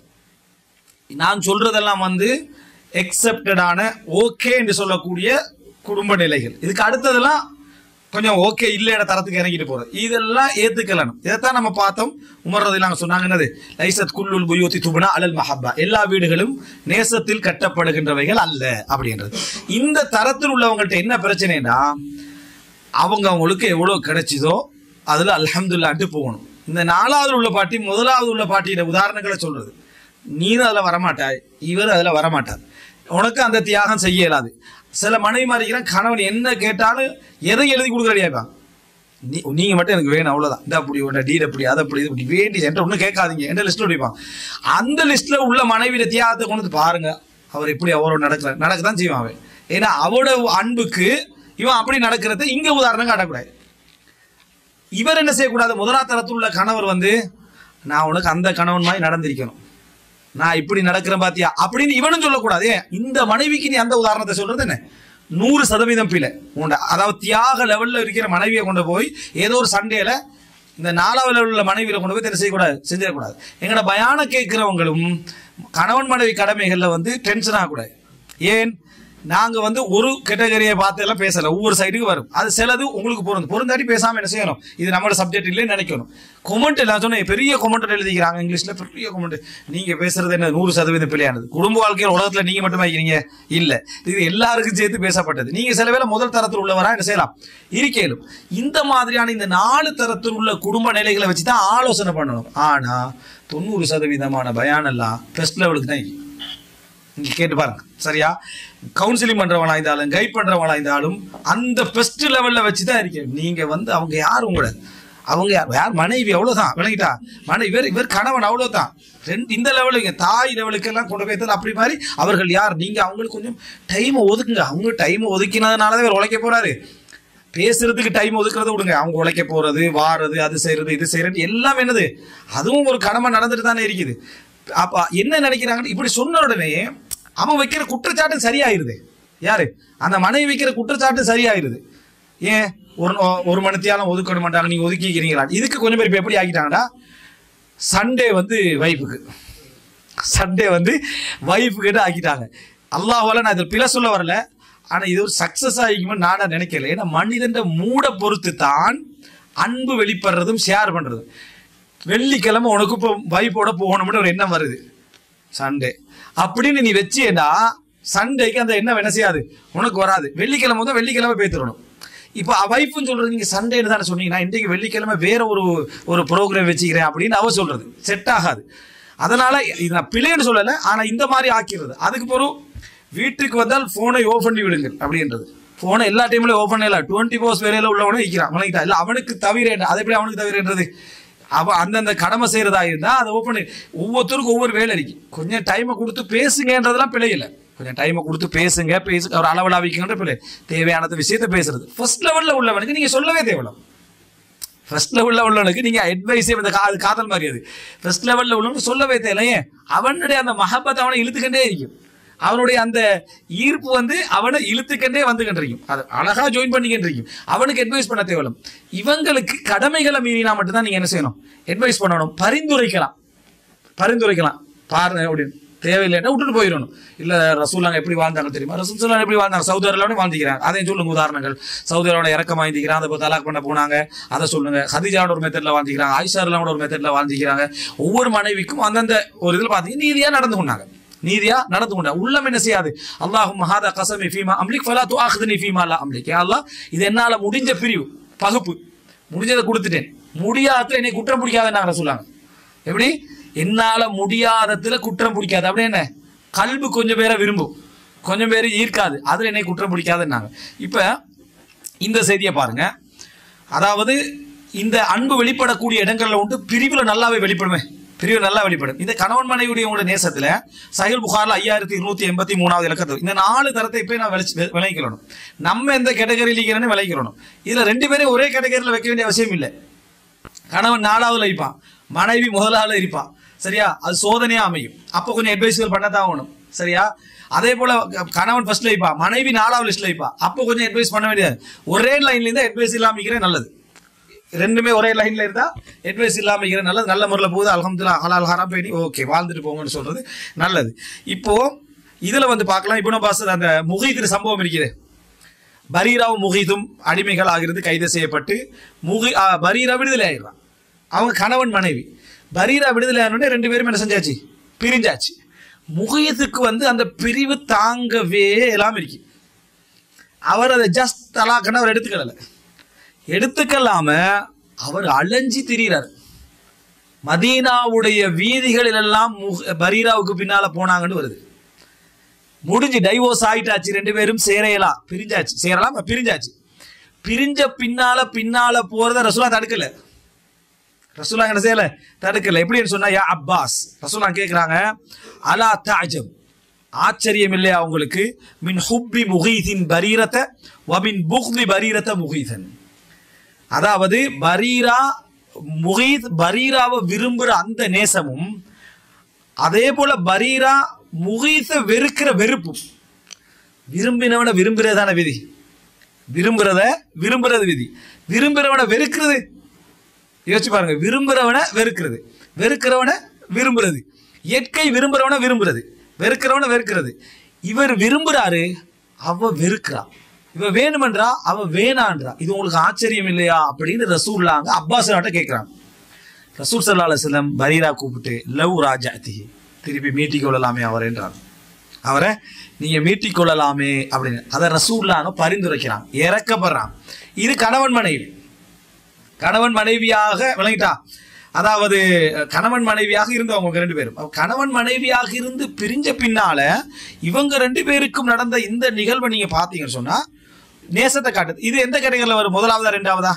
நான் சொல்றதெல்லாம் வந்து எக்ஸப்டடான ஓகே என்று சொல்லக்கூடிய குடும்ப நிலைகள் இதுக்கு அடுத்ததெல்லாம் கொஞ்சம் ஓகே இல்லையான தரத்துக்கு இறங்கிட்டு போறது இதெல்லாம் ஏத்துக்கலாம் இதைத்தான் நம்ம பார்த்தோம் உமர்றது நாங்க சொன்னாங்க என்னது லைசத் குல்லுல் புயோத்தி துபுனா அலல் மஹப்பா எல்லா வீடுகளும் நேசத்தில் கட்டப்படுகின்றவைகள் அல்ல அப்படின்றது இந்த தரத்தில் உள்ளவங்கள்ட்ட என்ன பிரச்சனைனா அவங்க அவங்களுக்கு எவ்வளவு கிடைச்சதோ அதுல அல்ஹம்துல்லான்ட்டு போகணும் இந்த நாலாவது உள்ள பாட்டி முதலாவது உள்ள பாட்டியோட உதாரணங்களை சொல்றது நீனும் அதுல வரமாட்டாய் இவர் அதுல வரமாட்டார் உனக்கு அந்த தியாகம் செய்ய இயலாது சில மனைவி மாறிக்கிறான் கணவன் என்ன கேட்டாலும் எதை எழுதி கொடுக்குறடியாப்பா நீ நீங்க மட்டும் எனக்கு வேணும் அவ்வளவுதான் இந்த அப்படி உன்ன டீட் அப்படி அதை அப்படி இது அப்படி வேண்டி என்கிட்ட ஒன்றும் கேட்காதீங்க என்ற லிஸ்ட்ல வைப்பான் அந்த லிஸ்ட்ல உள்ள மனைவியில தியாகத்தை கொண்டு வந்து பாருங்க அவர் எப்படி அவரோட நடக்கல நடக்கதான் செய்வான் அவன் ஏன்னா அவரோட அன்புக்கு இவன் அப்படி நடக்கிறத இங்க உதாரணம் காட்டக்கூடாது இவர் என்ன செய்யக்கூடாது முதலாத்தரத்தில் உள்ள கணவர் வந்து நான் உனக்கு அந்த கணவன் மாதிரி நடந்திருக்கணும் நான் இப்படி நடக்கிறேன் பாத்தியா அப்படின்னு இவனும் சொல்லக்கூடாது ஏன், இந்த மனைவிக்கு நீ அந்த உதாரணத்தை சொல்றது என்ன நூறு சதவீதம் பிழை உண்ட அதாவது தியாக லெவல்ல இருக்கிற மனைவியை கொண்டு போய் ஏதோ ஒரு சண்டேல இந்த நாலாவது லெவலில் உள்ள மனைவியை கொண்டு போய் தெரிவு செய்யக்கூடாது செஞ்சிடக்கூடாது எங்களோட பயான கேட்கிறவங்களும் கணவன் மனைவி கடமைகள்ல வந்து டென்ஷன் ஆகக்கூடாது ஏன் நாங்க வந்து ஒரு கேட்டகரியை பார்த்து எல்லாம் பேசல ஒவ்வொரு சைடுக்கு வரும் அது சிலது உங்களுக்கு பொருந்தும் பொருந்தாடி பேசாம என்ன செய்யணும் இது நம்மளோட சப்ஜெக்ட் இல்லைன்னு நினைக்கணும் கொமெண்ட் நான் சொன்னேன் பெரிய கொமெண்ட் எழுதிக்கிறாங்க இங்கிலீஷ்ல பெரிய கொமெண்ட் நீங்க பேசுறது என்ன நூறு சதவீதம் பிள்ளையானது குடும்ப வாழ்க்கையில் உலகத்துல நீங்க மட்டுமே இருக்கிறீங்க இல்ல இது எல்லாருக்கும் சேர்த்து பேசப்பட்டது நீங்க சில வேளை முதல் தரத்தில் உள்ளவரா என்ன செய்யலாம் இருக்கேலும் இந்த மாதிரியான இந்த நாலு தரத்தில் உள்ள குடும்ப நிலைகளை வச்சு தான் ஆலோசனை பண்ணணும் ஆனா தொண்ணூறு சதவீதமான பயானெல்லாம் ஃபர்ஸ்ட் லெவலுக்கு தான் இருக்கு. நீங்க கேட்டு பாருங்க சரியா கவுன்சிலிங் பண்றவங்களா இருந்தாலும் கைட் பண்றவங்களா இருந்தாலும் அந்த பெஸ்ட் லெவல்ல வச்சு தான் இருக்கு நீங்க வந்து அவங்க யார் உங்களோட அவங்க யார் யார் மனைவி அவ்வளவுதான் விளங்கிட்டா மனைவி இவர் இவர் கணவன் அவ்வளவுதான் ரெண்டு இந்த லெவலுக்கு தாய் லெவலுக்கு எல்லாம் கொண்டு போய் தரது அப்படி மாதிரி அவர்கள் யார் நீங்க அவங்களுக்கு கொஞ்சம் டைம் ஒதுக்குங்க அவங்க டைம் ஒதுக்கினதுனால தான் இவர் உழைக்க போறாரு பேசுறதுக்கு டைம் ஒதுக்குறத விடுங்க அவங்க உழைக்க போறது வாரது அது செய்யறது இது செய்யறது எல்லாம் என்னது அதுவும் ஒரு கடமை நடந்துட்டு தானே இருக்குது அப்ப என்ன நினைக்கிறாங்கன்னு இப்படி சொன்ன உடனே அவன் வைக்கிற குற்றச்சாட்டு சரியாயிருது யாரு அந்த மனைவி வைக்கிற குற்றச்சாட்டு சரியாயிருது ஏன் ஒரு ஒரு மணித்தியாலும் ஒதுக்க மாட்டாங்க நீங்க ஒதுக்கிக்கிறீங்களா இதுக்கு கொஞ்சம் பேர் இப்ப எப்படி ஆக்கிட்டாங்கடா சண்டே வந்து வைஃபுக்கு சண்டே வந்து வைஃப் கிட்ட ஆக்கிட்டாங்க அல்லாஹால நான் இதில் பிழை சொல்ல வரல ஆனா இது ஒரு சக்சஸ் ஆகிக்குமே நானா நினைக்கல ஏன்னா மனிதன் மூட பொறுத்து தான் அன்பு வெளிப்படுறதும் ஷேர் பண்றதும் வெள்ளிக்கிழமை உனக்கு இப்போ வைஃபோட போகணும்னு ஒரு எண்ணம் வருது சண்டே அப்படின்னு நீ வச்சியேடா சண்டேக்கு அந்த எண்ணம் என்ன செய்யாது உனக்கு வராது வெள்ளிக்கிழமை தான் வெள்ளிக்கிழமை பேத்துடணும் இப்போ வைஃப்னு சொல்றது நீங்க சண்டேன்னு தானே சொன்னீங்க நான் இன்றைக்கு வெள்ளிக்கிழமை வேற ஒரு ஒரு ப்ரோக்ராம் வச்சுக்கிறேன் அப்படின்னு அவ சொல்றது செட் ஆகாது அதனால இது நான் பிள்ளைன்னு சொல்லலை ஆனா இந்த மாதிரி ஆக்கிறது அதுக்கு பிறகு வீட்டுக்கு வந்தால் போனை ஓ பண்ணி விடுங்கள் அப்படின்றது போனை எல்லா டைம்லயும் ஓப்பன் பண்ணல டுவெண்ட்டி ஃபோர்ஸ் வேலையில உள்ளவனே வைக்கிறான் அவனுக்கு இல்ல அவனுக்கு தவிர என்ன அது எப்படி அவனுக்கு தவிரன்றது அவ அந்தந்த கடமை செய்யறதா இருந்தா அதை ஓப்பன் ஒவ்வொருத்தருக்கும் ஒவ்வொரு வேலை இருக்கு கொஞ்சம் டைமை கொடுத்து பேசுங்கன்றதெல்லாம் பிழை இல்லை கொஞ்சம் டைமை கொடுத்து பேசுங்க பேசு ஒரு அளவில் வைக்கின்ற பிள்ளை தேவையான விஷயத்த பேசுறது ஃபர்ஸ்ட் லெவல்ல உள்ளவனுக்கு நீங்க சொல்லவே தேவையில்லை ஃபர்ஸ்ட் லெவலில் உள்ளவனுக்கு நீங்கள் அட்வைஸே இந்த கா அது காதல் மாதிரி அது ஃபர்ஸ்ட் லெவலில் உள்ளவனுக்கு சொல்லவே தேவையில்லையே அவனுடைய அந்த மஹபத் அவனை இழுத்துக்கண்டே இருக்கும் அவனுடைய அந்த ஈர்ப்பு வந்து அவனை இழுத்துக்கண்டே வந்து கண்டிருக்கும் அது அழகா ஜாயின் பண்ணிக்கிட்டு அவனுக்கு அட்வைஸ் பண்ண தேவையில்லை இவங்களுக்கு கடமைகளை மீறினா மட்டும்தான் நீங்கள் என்ன செய்யணும் அட்வைஸ் பண்ணணும் பரிந்துரைக்கலாம் பரிந்துரைக்கலாம் பாருங்க அப்படின்னு தேவையில்லைன்னா விட்டுட்டு போயிடணும் இல்ல ரசூலாங்க எப்படி வாழ்ந்தாங்க தெரியுமா ரசூல் எப்படி வாழ்ந்தாங்க சவுதி அரேபியாவோட வாழ்ந்துக்கிறாங்க அதையும் சொல்லுங்க உதாரணங்கள் சவுதி அரேபியாவோட இறக்கம் வாழ்ந்துக்கிறாங்க அதை இப்போ தலாக் பண்ண போனாங்க அதை சொல்லுங்க ஹதிஜாவோட ஒரு மெத்தட்ல வாழ்ந்துக்கிறாங்க ஆயிஷாரோட ஒரு மெத்தட்ல வாழ்ந்துக்கிறாங்க ஒவ்வொரு மனைவிக்கும் அந்தந்த ஒரு இதில் பார்த்தீங்கன்னா நீதியா நடந்து கொண்டாங்க நீதியா நடந்து கொண்டாங்க உள்ளம் என்ன செய்யாது அல்லாஹும் மஹாதா கசமி ஃபீமா அம்லிக் ஃபலா துஆഖிதுனி ஃபீமா லா அம்லிக் யா அல்லாஹ் இது என்னால முடிஞ்ச பிரிவு பகுப்பு முடிஞ்சதை கொடுத்துட்டேன் முடியாததுல என்னை குற்றம் பிடிக்காதுன்னு சொல்லாங்க எப்படி என்னால முடியாததுல குற்றம் பிடிக்காது அப்படி என்ன கல்வி கொஞ்சம் பேரை விரும்பும் கொஞ்சம் பேர் ஈர்க்காது அதுல என்னை குற்றம் பிடிக்காதுன்னாங்க இப்ப இந்த செய்தியை பாருங்க அதாவது இந்த அன்பு வெளிப்படக்கூடிய இடங்கள்ல உண்டு பிரிவுல நல்லாவே வெளிப்படுமே பிரிவு நல்லா வெளிப்படும் இந்த கணவன் மனைவியுடைய உங்களோட நேசத்துல சஹில் புகார்ல ஐயாயிரத்தி இருநூத்தி எண்பத்தி மூணாவது இலக்கத்தில் இந்த நாலு தரத்தை இப்ப நான் விளைச்சு விளைக்கிறணும் நம்ம எந்த கேட்டகரியில் இருக்கிறேன்னு விளைக்கிறணும் இதுல ரெண்டு பேரும் ஒரே கேட்டகரியில் வைக்க வேண்டிய அவசியம் இல்லை கணவன் நாலாவதுல இருப்பான் மனைவி முதலாவது இருப்பான் சரியா அது சோதனையா அமையும் அப்போ கொஞ்சம் அட்வைஸ்கள் பண்ணத்தான் ஆகணும் சரியா அதே போல கணவன் ஃபர்ஸ்ட் லைப்பா மனைவி நாலாவது லிஸ்ட்ல வைப்பா அப்போ கொஞ்சம் அட்வைஸ் பண்ண வேண்டியது ஒரே லைன்ல இருந்தா அட்வைஸ் இல்லாம இருக்கிறது நல்லது ரெண்டுமே ஒரே லைன்ல இருந்தா அட்வைஸ் இல்லாம இருக்கிறது நல்லது நல்ல முறையில் போகுது அலமதுல்லா ஹலால் ஹராம் பேணி ஓகே வாழ்ந்துட்டு போங்கன்னு சொல்றது நல்லது இப்போ இதுல வந்து பார்க்கலாம் இப்போ நம்ம பாச அந்த முகீத்திர சம்பவம் இருக்குது பரீராவும் முகீதும் அடிமைகள் ஆகிறது கைது செய்யப்பட்டு முகி ஆ, பரீரா விடுதலை ஆயிடுறான் அவங்க கணவன் மனைவி பரீரா விடுதலை ஆனோடனே ரெண்டு பேரும் என்ன செஞ்சாச்சு பிரிஞ்சாச்சு முகியத்துக்கு வந்து அந்த பிரிவு தாங்கவே எல்லாம் இருக்கு அவர் அதை ஜஸ்ட் தலாக்குன்னு அவர் எடுத்துக்கல எடுத்துக்கலாம அவர் அலைஞ்சி திரியிறார் மதீனாவுடைய வீதிகளில் எல்லாம் முக- பரீராவுக்கு பின்னால போனாங்கன்னு வருது முடிஞ்சு டைவோர்ஸ் ஆயிட்டாச்சு ரெண்டு பேரும் சேரையலாம் பிரிஞ்சாச்சு சேரலாம் பிரிஞ்சாச்சு பிரிஞ்ச பின்னால பின்னால போறத ரசூலா தடுக்கல ரசூலா என்ன செய்யல தடுக்கல எப்படின்னு சொன்னா யா அப்பாஸ் ரசூலா கேக்குறாங்க அலா தாஜம் ஆச்சரியம் இல்லையா உங்களுக்கு மின் ஹுப்பி முகீதின் பரீரத வமின் புக்தி பரீரத முகீதன் அதாவது பரீரா முகீத் பரீராவை விரும்புற அந்த நேசமும் அதே போல பரீரா முகீத்தை வெறுக்கிற வெறுப்பும் விரும்பினவனை விரும்புறதான விதி விரும்புறத விரும்புறது விதி விரும்புறவனை வெறுக்கிறது யோசிச்சு பாருங்க விரும்புறவனை வெறுக்கிறது வெறுக்கிறவனை விரும்புறது இயற்கை விரும்புறவனை விரும்புறது வெறுக்கிறவனை வெறுக்கிறது இவர் விரும்புறாரு அவ வெறுக்கிறா இவ வேணுமென்றா அவ வேணான்றா இது உங்களுக்கு ஆச்சரியம் இல்லையா அப்படின்னு ரசூல்லாங்க அப்பாஸ் நாட்ட கேட்கிறாங்க ரசூல் சல்லா அலுவலம் பரீரா கூப்பிட்டு லவ் ராஜாத்தி திருப்பி மீட்டிக் கொள்ளலாமே அவர் என்றார் அவரை நீங்க மீட்டிக் கொள்ளலாமே அப்படின்னு அதை ரசூல்லாங்க பரிந்துரைக்கிறான் இறக்கப்படுறான் இது கணவன் மனைவி கணவன் மனைவியாக விளங்கிட்டா அதாவது கணவன் மனைவியாக இருந்தவங்க ரெண்டு பேரும் அப்ப கணவன் மனைவியாக இருந்து பிரிஞ்ச பின்னால இவங்க ரெண்டு பேருக்கும் நடந்த இந்த நிகழ்வை நீங்க பாத்தீங்கன்னு சொன்னா நேசத்தை காட்டுது இது எந்த கேட்டகரியில் வரும் முதலாவதா ரெண்டாவதா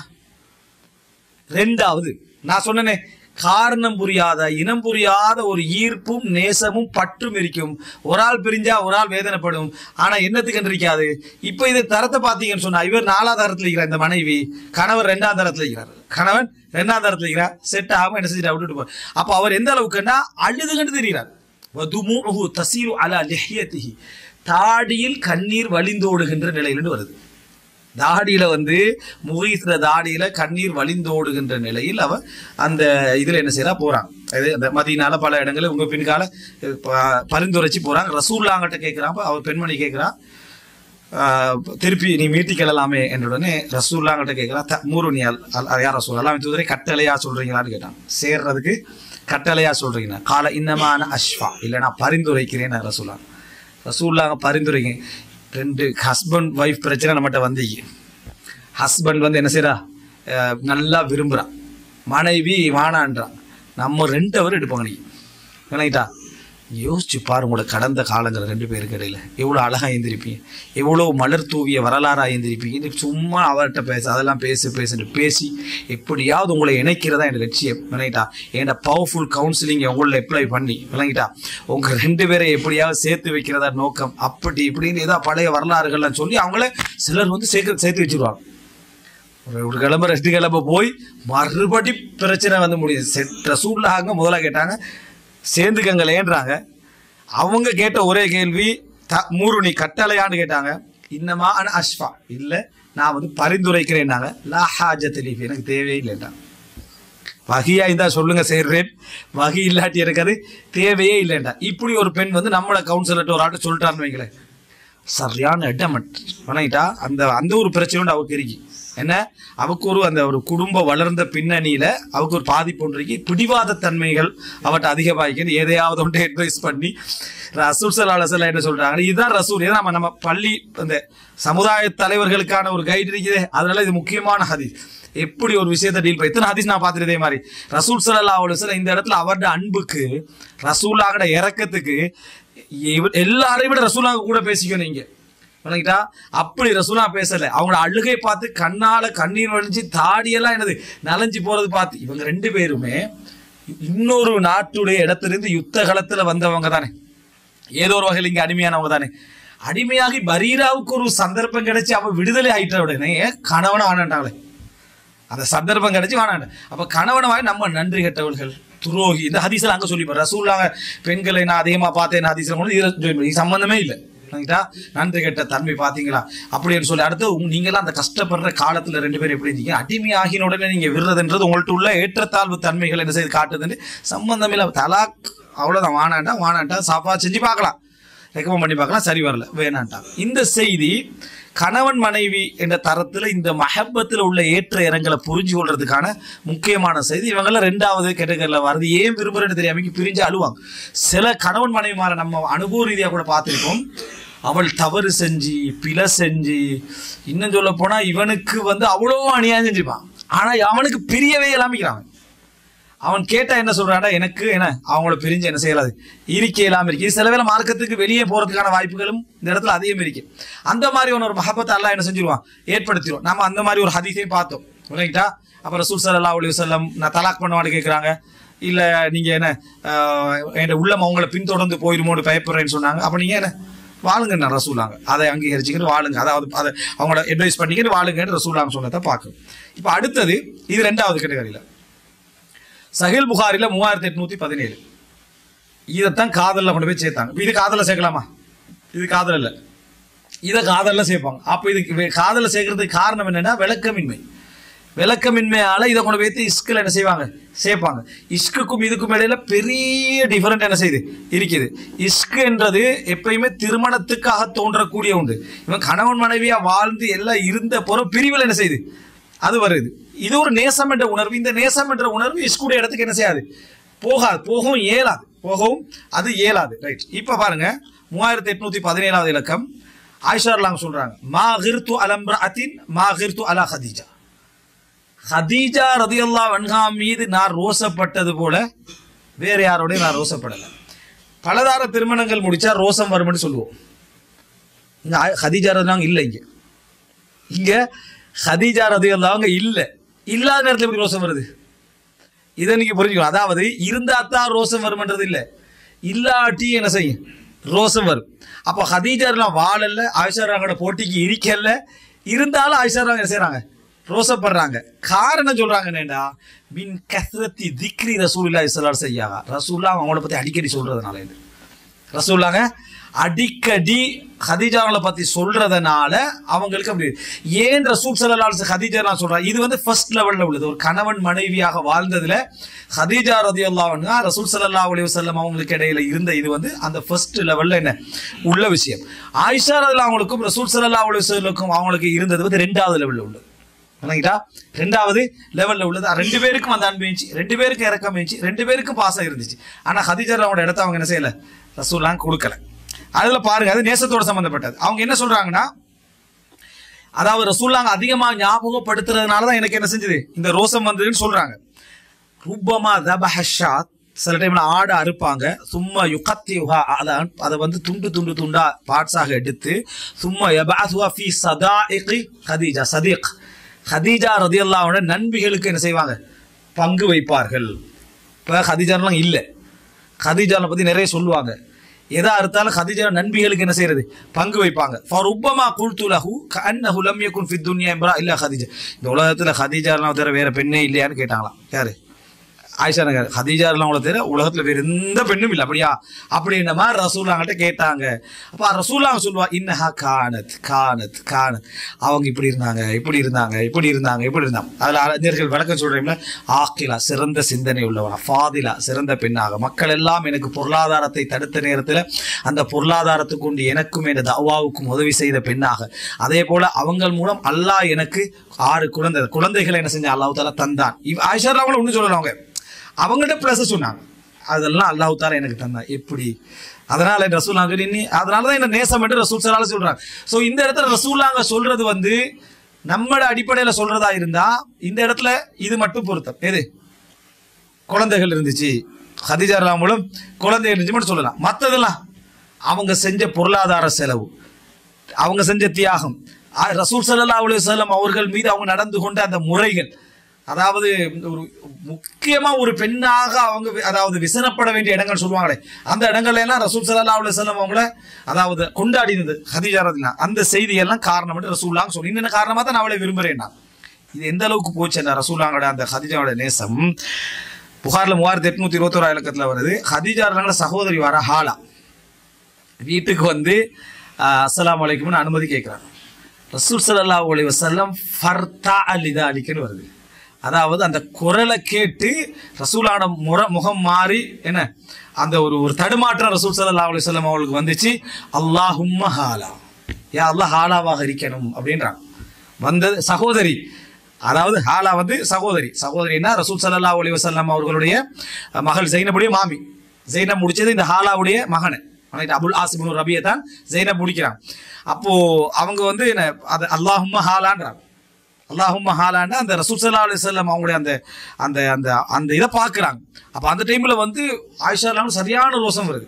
ரெண்டாவது நான் சொன்னேனே காரணம் புரியாத இனம் புரியாத ஒரு ஈர்ப்பும் நேசமும் பற்றும் இருக்கும் ஒரு ஆள் பிரிஞ்சா ஒரு ஆள் வேதனைப்படும் ஆனா என்னத்துக்கு இருக்காது இப்ப இது தரத்தை பாத்தீங்கன்னு சொன்னா இவர் நாலாவது தரத்துல இருக்கிறார் இந்த மனைவி கணவர் ரெண்டாம் தரத்துல இருக்கிறார் கணவன் ரெண்டாம் தரத்துல இருக்கிறார் செட் ஆகாம என்ன செஞ்சுட்டு விட்டுட்டு போ அப்ப அவர் எந்த அளவுக்குன்னா அழுதுகண்டு தெரிகிறார் வதுமுஹு தசீரு அலா லிஹ்யத்திஹி தாடியில் கண்ணீர் வழிந்தோடுகின்ற நிலையிலிருந்து வருது தாடியில வந்து முகீசுற தாடியில கண்ணீர் வழிந்தோடுகின்ற நிலையில் அவ அந்த இதுல என்ன செய்யறா போறான் அது அந்த மதியனால பல இடங்களில் உங்க பின்கால ப- பரிந்துரைச்சு போறாங்க ரசூல்லாங்கிட்ட கேட்கிறான் அவர் பெண்மணி கேட்கிறா ஆஹ், திருப்பி நீ மீட்டிக்கலாமே என்ற உடனே ரசூல்லாங்கிட்ட கேட்குறா த மூருனி அல் அல் யார் ரசூல் எல்லாம் தூதரை கட்டளையா சொல்றீங்களான்னு கேட்டான் சேர்றதுக்கு கட்டளையா சொல்றீங்க கால இன்னமான அஷ்ஃபா இல்லை நான் பரிந்துரைக்கிறேன் ரசூலா ரசூல்லாங்க பரிந்துரைங்க ரெண்டு ஹஸ்பண்ட் ஒய்ஃப் பிரச்சனை நம்மகிட்ட வந்தீங்க ஹஸ்பண்ட் வந்து என்ன செய்றா அஹ் நல்லா விரும்புகிறான் மனைவி வானான்றான் நம்ம ரெண்டு அவர் எடுப்போங்க நீ விளங்கிட்டா யோசிச்சு பாரு உங்களோட கடந்த காலங்கள் ரெண்டு பேருக்கு இடையில எவ்வளோ அழகாக எழுந்திருப்பீங்க எவ்வளோ மலர் தூவிய வரலாறாக எழுந்திருப்பீங்க இது சும்மா அவர்கிட்ட பேச அதெல்லாம் பேசு பேசுன்னு பேசி எப்படியாவது உங்களை இணைக்கிறதா என் லட்சியம் விளங்கிட்டா என்கிட்ட பவர்ஃபுல் கவுன்சிலிங் உங்களை அப்ளை பண்ணி விளங்கிட்டா உங்கள் ரெண்டு பேரை எப்படியாவது சேர்த்து வைக்கிறதா நோக்கம் அப்படி இப்படின்னு ஏதாவது பழைய வரலாறுகள்லாம் சொல்லி அவங்கள சிலர் வந்து சேர்க்க சேர்த்து வச்சிருவாங்க ஒரு ஒரு கிழமை ரெண்டு கிழமை போய் மறுபடி பிரச்சனை வந்து முடியுது செட் ரசூல்லாங்க முதல்ல கேட்டாங்க சேர்ந்துக்கங்களேன்றாங்க அவங்க கேட்ட ஒரே கேள்வி த மூருணி கட்டளையான்னு கேட்டாங்க இன்னமா அன அஷ்ஃபா இல்லை நான் வந்து பரிந்துரைக்கிறேன்னாங்க லா ஹாஜத் லீஃப் எனக்கு தேவையே இல்லைன்றாங்க வகியா இருந்தா சொல்லுங்க சேர்றேன் வகி இல்லாட்டி இருக்காது தேவையே இல்லைண்டா இப்படி ஒரு பெண் வந்து நம்மளை கவுன்சிலர்ட்ட ஒரு ஆட்டு சொல்லிட்டான்னு வைங்களேன் சரியான இடமட் வணங்கிட்டா அந்த அந்த ஒரு பிரச்சனை அவருக்கு இருக்கு என்ன அவக்கு ஒரு அந்த ஒரு குடும்பம் வளர்ந்த பின்னணியில அவருக்கு ஒரு பாதிப்பு ஒன்று இருக்கு பிடிவாத தன்மைகள் அவட்ட அதிகமாகிக்கணும் எதையாவது ஒன்று அட்வைஸ் பண்ணி ரசூல் சலாஹ் என்ன சொல்றாங்க இதுதான் ரசூல் இதான் நம்ம நம்ம பள்ளி அந்த சமுதாய தலைவர்களுக்கான ஒரு கைடு இருக்குது அதனால இது முக்கியமான ஹதீஸ் எப்படி ஒரு விஷயத்தை டீல் பண்ணி இத்தனை ஹதீஸ் நான் பார்த்துட்டு இதே மாதிரி ரசூல் சல்லா அலுவலம் இந்த இடத்துல அவருடைய அன்புக்கு ரசூலாகட இறக்கத்துக்கு இவர் எல்லாரையும் விட ரசூலாக கூட பேசிக்கணும் நீங்க விளங்கிட்டா அப்படி ரசூலா பேசல அவங்களோட அழுகை பார்த்து கண்ணால கண்ணீர் வழிஞ்சு தாடியெல்லாம் என்னது நனைஞ்சு போறது பார்த்து இவங்க ரெண்டு பேருமே இன்னொரு நாட்டுடைய இடத்திலிருந்து யுத்த களத்துல வந்தவங்க தானே ஏதோ ஒரு வகையில் இங்க அடிமையானவங்க தானே அடிமையாகி பரீராவுக்கு ஒரு சந்தர்ப்பம் கிடைச்சு அவ விடுதலை ஆயிட்ட உடனே கணவனை ஆனாண்டாங்களே அந்த சந்தர்ப்பம் கிடைச்சு வானாண்ட அப்ப கணவனை வாங்கி நம்ம நன்றி கெட்டவர்கள் துரோகி இந்த ஹதீஸ்ல அங்க சொல்லி ரசூல்லாங்க பெண்களை நான் அதிகமா பார்த்தேன் ஹதீஸ்ல கொண்டு இதுல சொல்லி இது சம்பந்தமே இல்லை சரிங்களா? நன்றி கெட்ட தன்மை பாத்தீங்களா அப்படின்னு சொல்லி அடுத்து உங்க- நீங்களாம் அந்த கஷ்டப்படுற காலத்துல ரெண்டு பேரும் எப்படி இருந்தீங்க அடிமை ஆகின உடனே நீங்க விடுறதுன்றது உங்கள்ட்ட உள்ள ஏற்றத்தாழ்வு தன்மைகள் என்ன செய்து காட்டுதுன்னு சம்பந்தம் இல்லை தலாக் அவ்வளவுதான் வானாண்டா வானாண்டா சாப்பா செஞ்சு பார்க்கலாம் ரெக்கமெண்ட் பண்ணி பார்க்கலாம் சரி வரல வேணான்ட்டான் இந்த செய்தி கணவன் மனைவி என்ற தரத்துல இந்த மஹப்பத்தில் உள்ள ஏற்ற இறங்களை புரிஞ்சு கொள்றதுக்கான முக்கியமான செய்தி இவங்கள ரெண்டாவது கேட்டகரியில் வருது ஏன் விரும்புறேன்னு தெரியாம பிரிஞ்சு அழுவாங்க சில கணவன் மனைவிமாரை நம்ம அனுபவ ரீதியாக கூட பார்த்துருக்கோம் அவள் தவறு செஞ்சு பிழை செஞ்சு இன்னும் சொல்ல போனா இவனுக்கு வந்து அவ்வளோ அநியாயம் செஞ்சிருப்பான் ஆனா அவனுக்கு பிரியவே இல்லாமிக்கிறான் அவன் கேட்டா என்ன சொல்றான்டா எனக்கு என்ன அவங்கள பிரிஞ்சு என்ன செய்யலாது இருக்க இல்லாம இருக்கு இது சில வேளை மார்க்கத்துக்கு வெளியே போறதுக்கான வாய்ப்புகளும் இந்த இடத்துல அதிகம் இருக்கு அந்த மாதிரி ஒன்று ஒரு மஹபத் அல்லாஹ் என்ன செஞ்சிருவான் ஏற்படுத்திடுவோம் நம்ம அந்த மாதிரி ஒரு ஹதீஸையும் பார்த்தோம் ரைட்டா அப்புறம் ரசூல் ஸல்லல்லாஹு அலைஹி வஸல்லம் நான் தலாக் பண்ணுவான்னு கேட்குறாங்க இல்ல நீங்க என்ன ஆஹ், என் உள்ளம் அவங்கள பின்தொடர்ந்து போயிருமோன்னு பயப்படுறேன்னு சொன்னாங்க அப்ப நீங்க என்ன வாழுங்க நான் ரசூலாங்க அதை அங்கீகரிச்சுக்கிட்டு வாழுங்க அதாவது அதை அவங்களோட அட்வைஸ் பண்ணிக்கிட்டு வாழுங்கன்னு ரசூலாங்க சொன்னதை பார்க்கணும் இப்போ அடுத்தது இது ரெண்டாவது கேட்டகரியில் சஹில் புகாரில மூவாயிரத்தி எட்நூத்தி பதினேழு இதைத்தான் காதல்ல கொண்டு போய் சேர்த்தாங்க இப்ப இது காதல்ல சேர்க்கலாமா இது காதல் இல்ல இதை காதல்ல சேர்ப்பாங்க அப்ப இதுக்கு வே- காதல்ல சேர்க்கறதுக்கு காரணம் என்னன்னா விளக்கமின்மை விளக்கமின்மையால இதை கொண்டு போய் இஸ்கில் என்ன செய்வாங்க சேர்ப்பாங்க இஸ்குக்கும் இதுக்கும் இடையில பெரிய டிஃபரெண்ட் என்ன செய்யுது இருக்குது இஸ்கு என்றது எப்பயுமே திருமணத்துக்காக தோன்றக்கூடிய உண்டு இவன் கணவன் மனைவியா வாழ்ந்து எல்லாம் இருந்த பிறகு பிரிவில் என்ன செய்யுது அது வருது இது ஒரு நேசம் என்ற உணர்வு இந்த நேசம் என்ற உணர்வு இஸ்குடைய இடத்துக்கு என்ன செய்யாது போகாது போகவும் இயலாது போகவும் அது இயலாது ரைட் இப்ப பாருங்க மூவாயிரத்தி எட்நூத்தி பதினேழாவது இலக்கம் ஆயிஷார்லாங்க சொல்றாங்க மா கிர்து அலம்ரா அத்தின் மா கிர்து அலா ஹதீஜா ஹதீஜா ரதியல்லா வன்ஹா மீது நான் ரோசப்பட்டது போல வேற யாரோடய நான் ரோசப்படலை பலதார திருமணங்கள் முடிச்சா ரோசம் வரும்னு சொல்லுவோம் இங்க ஆ- ஹதீஜா ரதியல்லாங்க இல்லை இங்க இங்க ஹதீஜா ரதியல்லாங்க இல்லை இல்லாத நேரத்தில் எப்படி ரோசம் வருது இதை நீங்க புரிஞ்சுக்கணும் அதாவது இருந்தா தான் ரோசம் வரும்ன்றது இல்லை இல்லாட்டி என்ன செய்யும் ரோசம் வரும் அப்போ ஹதீஜாரெல்லாம் வாழல ஆயிஷாராங்கோட போட்டிக்கு இருக்கல இருந்தாலும் ஆயிஷாராங்க என்ன செய்றாங்க ரோசப்படுறாங்க காரணம் சொல்றாங்க என்னடா மின் கஸ்ரத்தி திக்ரி ரசூலுல்லாஹி ஸல்லல்லாஹு அலைஹி செய்யாங்க ரசூல்லா அவங்கள பத்தி அடிக்கடி சொல்றதுனால இது ரசூல்லாங்க அடிக்கடி ஹதீஜாவை பத்தி சொல்றதுனால அவங்களுக்கு அப்படி ஏன் ரசூல் சல்லல்லாஹு ஹதீஜா நான் சொல்றேன் இது வந்து ஃபர்ஸ்ட் லெவல்ல உள்ளது ஒரு கணவன் மனைவியாக வாழ்ந்ததுல ஹதீஜா ரதியல்லாஹு அன்ஹா ரசூல் ஸல்லல்லாஹு அலைஹி வஸல்லம் அவங்களுக்கு இடையில இருந்த இது வந்து அந்த ஃபர்ஸ்ட் லெவல்ல என்ன உள்ள விஷயம் ஆயிஷா ரதியல்லாஹு அவங்களுக்கும் ரசூல் ஸல்லல்லாஹு அலைஹி வஸல்லுக்கும் அவங்களுக்கு இருந்தது வந்து ரெண்டாவது லெவல்ல உள்ளது விளங்கிட்டா ரெண்டாவது லெவல்ல உள்ளது ரெண்டு பேருக்கும் அந்த அன்பு இருந்துச்சு ரெண்டு பேருக்கும் இறக்கம் இருந்துச்சு ரெண்டு பேருக்கும் பாசம் இருந்துச்சு ஆனா ஹதீஜா அவங்களோட இடத்த அவங்க என்ன செய்யல ரசூல்லாம் கொடுக்கல அதுல பாருங்க அது நேசத்தோட சம்பந்தப்பட்டது அவங்க என்ன சொல்றாங்கன்னா அதாவது ரசூல்லாங்க அதிகமா ஞாபகப்படுத்துறதுனால தான் எனக்கு என்ன செஞ்சது இந்த ரோசம் வந்ததுன்னு சொல்றாங்க ருப்பமா தபஹஷாத் சில டைம்ல ஆடை அறுப்பாங்க சும்மா யுகத்தியுகா அதை அதை வந்து துண்டு துண்டு துண்டா பார்ட்ஸாக எடுத்து சும்மா யபாசுவா ஃபி சதாஇகி ஹதீஜா சதீக் ஹதீஜா ரதியல்லாவோட நண்பிகளுக்கு என்ன செய்வாங்க பங்கு வைப்பார்கள் இப்போ ஹதீஜாலாம் இல்லை ஹதீஜாவை பத்தி நிறைய சொல்லுவாங்க எதா அறுத்தாலும் ஹதீஜா நண்பிகளுக்கு என்ன செய்யறது பங்கு வைப்பாங்க ஃபார் உப்பமா குல்துலஹு கஅன்னஹு லம் யகுன் ஃபித் துன்யா இம்ரா இல்ல ஹதீஜா இந்த உலகத்துல ஹதீஜாலாம் தவிர வேற பெண்ணே இல்லையான்னு கேட்டாங்களாம் யாரு ஆயிஷா நகர் ஹதீஜா அவங்கள தவிர உலகத்துல வேற எந்த பெண்ணும் இல்லை அப்படியா அப்படின்ற மாதிரி ரசூலாங்கிட்ட கேட்டாங்க அப்ப ரசூலாங்க சொல்லுவா இன்னஹா கானத் கானத் கானத் அவங்க இப்படி இருந்தாங்க இப்படி இருந்தாங்க இப்படி இருந்தாங்க இப்படி இருந்தாங்க அதுல அறிஞர்கள் விளக்கம் சொல்றீங்களா ஆக்கிலா சிறந்த சிந்தனை உள்ளவனா ஃபாதிலா சிறந்த பெண்ணாக மக்கள் எல்லாம் எனக்கு பொருளாதாரத்தை தடுத்த நேரத்துல அந்த பொருளாதாரத்துக்கு கொண்டு எனக்கும் எனது அவ்வாவுக்கும் உதவி செய்த பெண்ணாக அதே போல அவங்கள் மூலம் அல்லாஹ் எனக்கு ஆறு குழந்தை குழந்தைகளை என்ன செஞ்ச அல்லாஹ் தாலா தந்தான் இவ் ஆயிஷா அவங்களும் ஒன்றும் சொல்லல அவங்க அவங்கள்ட்ட ப்ளஸ் சொன்னாங்க அதெல்லாம் அல்லாஹ் தாலா எனக்கு தந்தான் எப்படி அதனால ரசூல்லாங்க சொல்லி நீ அதனால தான் என்ன நேசம் என்று ரசூல் சலால சொல்றாங்க ஸோ இந்த இடத்துல ரசூல்லாங்க சொல்றது வந்து நம்மளோட அடிப்படையில சொல்றதா இருந்தா இந்த இடத்துல இது மட்டும் பொருத்தம் எது குழந்தைகள் இருந்துச்சு ஹதிஜா மூலம் குழந்தை இருந்துச்சு மட்டும் சொல்லலாம் மற்றதெல்லாம் அவங்க செஞ்ச பொருளாதார செலவு அவங்க செஞ்ச தியாகம் ஆ, ரசூல் சல்லா அலி வல்லம் அவர்கள் மீது அவங்க நடந்து கொண்ட அந்த முறைகள் அதாவது ஒரு முக்கியமா ஒரு பெண்ணாக அவங்க வி- அதாவது விசனப்பட வேண்டிய இடங்கள் சொல்லுவாங்களே அந்த இடங்கள்ல எல்லாம் ரசூல் சல்லா அலி வல்லம் அவங்கள அதாவது கொண்டாடினது ஹதீஜா ரதிலாம் அந்த செய்தியெல்லாம் காரணம் ரசூல்லாங்க சொல்லி இன்னும் காரணமா தான் நான் அவளை விரும்புறேன் நான் இது எந்த அளவுக்கு போச்சு அந்த ரசூலாங்களோட அந்த ஹதீஜாவோட நேசம் புகார்ல மூவாயிரத்தி எட்நூத்தி இருபத்தோரா இலக்கத்துல வருது ஹதீஜா ரதிலாங்களோட சகோதரி வர ஹாலா வீட்டுக்கு வந்து ஆஹ், அஸ்ஸலாமு அலைக்கும்னு அனுமதி கேட்குறாங்க ரசூல் ஸல்லல்லாஹு அலைஹி வஸல்லம் ஃபர்தா அலிதா அலிக்குன்னு வருது அதாவது அந்த குரலை கேட்டு ரசூலான முற முகம் மாறி என்ன அந்த ஒரு ஒரு தடுமாற்றம் ரசூல் ஸல்லல்லாஹு அலைஹி வஸல்லம் அவங்களுக்கு வந்துச்சு அல்லாஹும்ம ஹாலா யா அல்லாஹ் ஹாலாவாக இருக்கணும் அப்படின்றாங்க வந்தது சகோதரி அதாவது ஹாலா வந்து சகோதரி சகோதரின்னா ரசூல் ஸல்லல்லாஹு அலைஹி வஸல்லம் அவர்களுடைய மகள் ஜைனபுடைய மாமி ஜெய்னப் முடிச்சது இந்த ஹாலாவுடைய மகனை ரைட் அபுல் ஆசிபுன் ரபியை தான் ஜெய்னப் முடிக்கிறான் அப்போ அவங்க வந்து என்ன அது அல்லாஹும்ம ஹாலான்றாங்க அல்லாஹும்ம ஹாலான்னா அந்த ரசூல் ஸல்லல்லாஹு அலைஹி வஸல்லம் அவங்களுடைய அந்த அந்த அந்த அந்த இதை பார்க்குறாங்க அப்போ அந்த டைமில் வந்து ஆயிஷா அல்லாஹ் சரியான ரோசம் வருது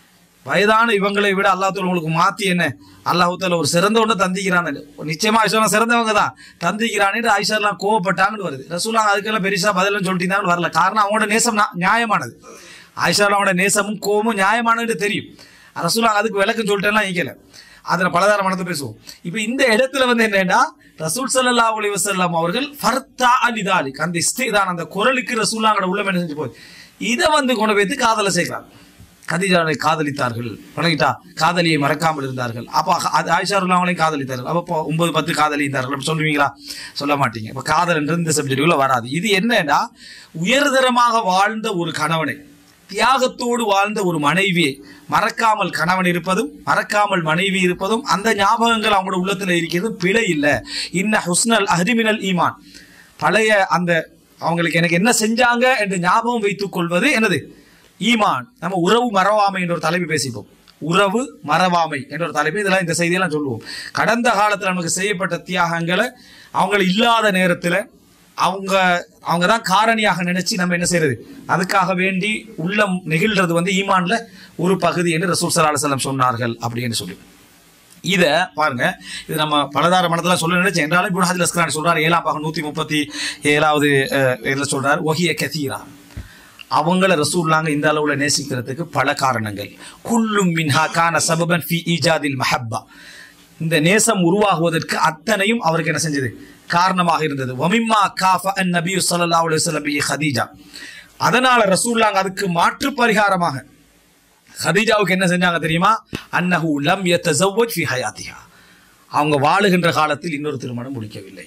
வயதான இவங்களை விட அல்லாஹ் தாலா உங்களுக்கு மாத்தி என்ன அல்லாஹ் தாலா ஒரு சிறந்த ஒன்று தந்திக்கிறான் நிச்சயமா ஆயிஷா சிறந்தவங்க தான் தந்திக்கிறான்னு ஆயிஷா எல்லாம் கோவப்பட்டாங்கன்னு வருது ரசூலா அதுக்கெல்லாம் பெருசா பதிலும் சொல்லிட்டீங்கன்னு வரல காரணம் அவங்களோட நேசம் நா- நியாயமானது ஆயிஷா அவங்களோட நேசமும் கோபமும் நியாயமானது தெரியும் ரசூலா அதுக்கு விளக்கம் சொல்லிட்டேன்னா ஈக்கல அதுல பலதார மனத்தை பேசுவோம் இப்போ இந்த இடத்துல வந்து என்னன்னா ரசூல் ஸல்லல்லாஹு அலைஹி வஸல்லம் அவர்கள் ஃபர்தா அலிதாலிக் அந்த இஸ்திதான் அந்த குரலுக்கு ரசூலாங்கட உள்ளம் என்ன செஞ்சு போகுது இதை வந்து கொண்டு போய்த்து காதல சேர்க்கிறாங்க கதிஜாவை காதலித்தார்கள் வணங்கிட்டா காதலியை மறக்காமல் இருந்தார்கள் அப்போ அது ஆயிஷா அவங்களையும் காதலித்தார்கள் அப்போ இப்போ ஒன்பது பத்து காதலித்தார்கள் அப்படி சொல்லுவீங்களா சொல்ல மாட்டீங்க இப்போ காதல் என்று இந்த சப்ஜெக்டுக்குள்ள வராது இது என்னன்னா உயர்தரமாக வாழ்ந்த ஒரு கணவனை தியாகத்தோடு வாழ்ந்த ஒரு மனைவியை மறக்காமல் கணவன் இருப்பதும் மறக்காமல் மனைவி இருப்பதும் அந்த ஞாபகங்கள் அவங்களோட உள்ளத்துல இருக்கிறது பிழை இல்லை இன்ன ஹுஸ்னல் அஹ்ரிமினல் ஈமான் பழைய அந்த அவங்களுக்கு எனக்கு என்ன செஞ்சாங்க என்று ஞாபகம் வைத்துக் கொள்வது என்னது ஈமான் நம்ம உறவு மறவாமை என்ற ஒரு தலைப்பு பேசிப்போம் உறவு மறவாமை என்ற ஒரு தலைப்பு இதெல்லாம் இந்த செய்தியெல்லாம் சொல்லுவோம் கடந்த காலத்தில் நமக்கு செய்யப்பட்ட தியாகங்களை அவங்க இல்லாத நேரத்தில் அவங்க அவங்க தான் காரணியாக நினைச்சு நம்ம என்ன செய்யறது அதுக்காக வேண்டி உள்ளம் நெகிழ்றது வந்து ஈமான்ல ஒரு பகுதி என்று ரசூல் சல்லா அலுவலம் சொன்னார்கள் அப்படின்னு சொல்லி இத பாருங்க இது நம்ம பலதார மனத்துல சொல்ல நினைச்சேன் என்றாலும் இப்னு ஹஜர் அஸ்கலானி சொல்றாரு ஏழாம் பாகம் நூத்தி முப்பத்தி ஏழாவது அஹ், இதுல சொல்றாரு ஒஹிய கதீரா அவங்கள ரசூல்லாங்க இந்த அளவுல நேசிக்கிறதுக்கு பல காரணங்கள் குல்லும் மின்ஹா கான சபபன் ஃபி ஈஜாதில் மஹப்பா இந்த நேசம் உருவாகுவதற்கு அத்தனையும் அவருக்கு என்ன செஞ்சது காரணமாக இருந்தது வமிம்மா காஃப அன் நபி ஸல்லல்லாஹு அலைஹி வஸல்லம் பி ஹதீஜா அதனால ரசூல்லாங்க அதுக்கு மாற்று பரிகாரமாக ஹதீஜாவுக்கு என்ன செஞ்சாங்க தெரியுமா அன்னஹு லம் யத்தஸவ்வஜ் ஃபி ஹயாத்திஹா அவங்க வாழுகின்ற காலத்தில் இன்னொரு திருமணம் முடிக்கவில்லை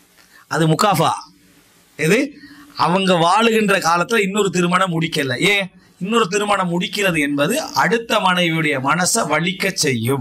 அது முகாஃபா எது அவங்க வாழுகின்ற காலத்துல இன்னொரு திருமணம் முடிக்கல ஏன் இன்னொரு திருமணம் முடிக்கிறது என்பது அடுத்த மனைவியுடைய மனசை வலிக்க செய்யும்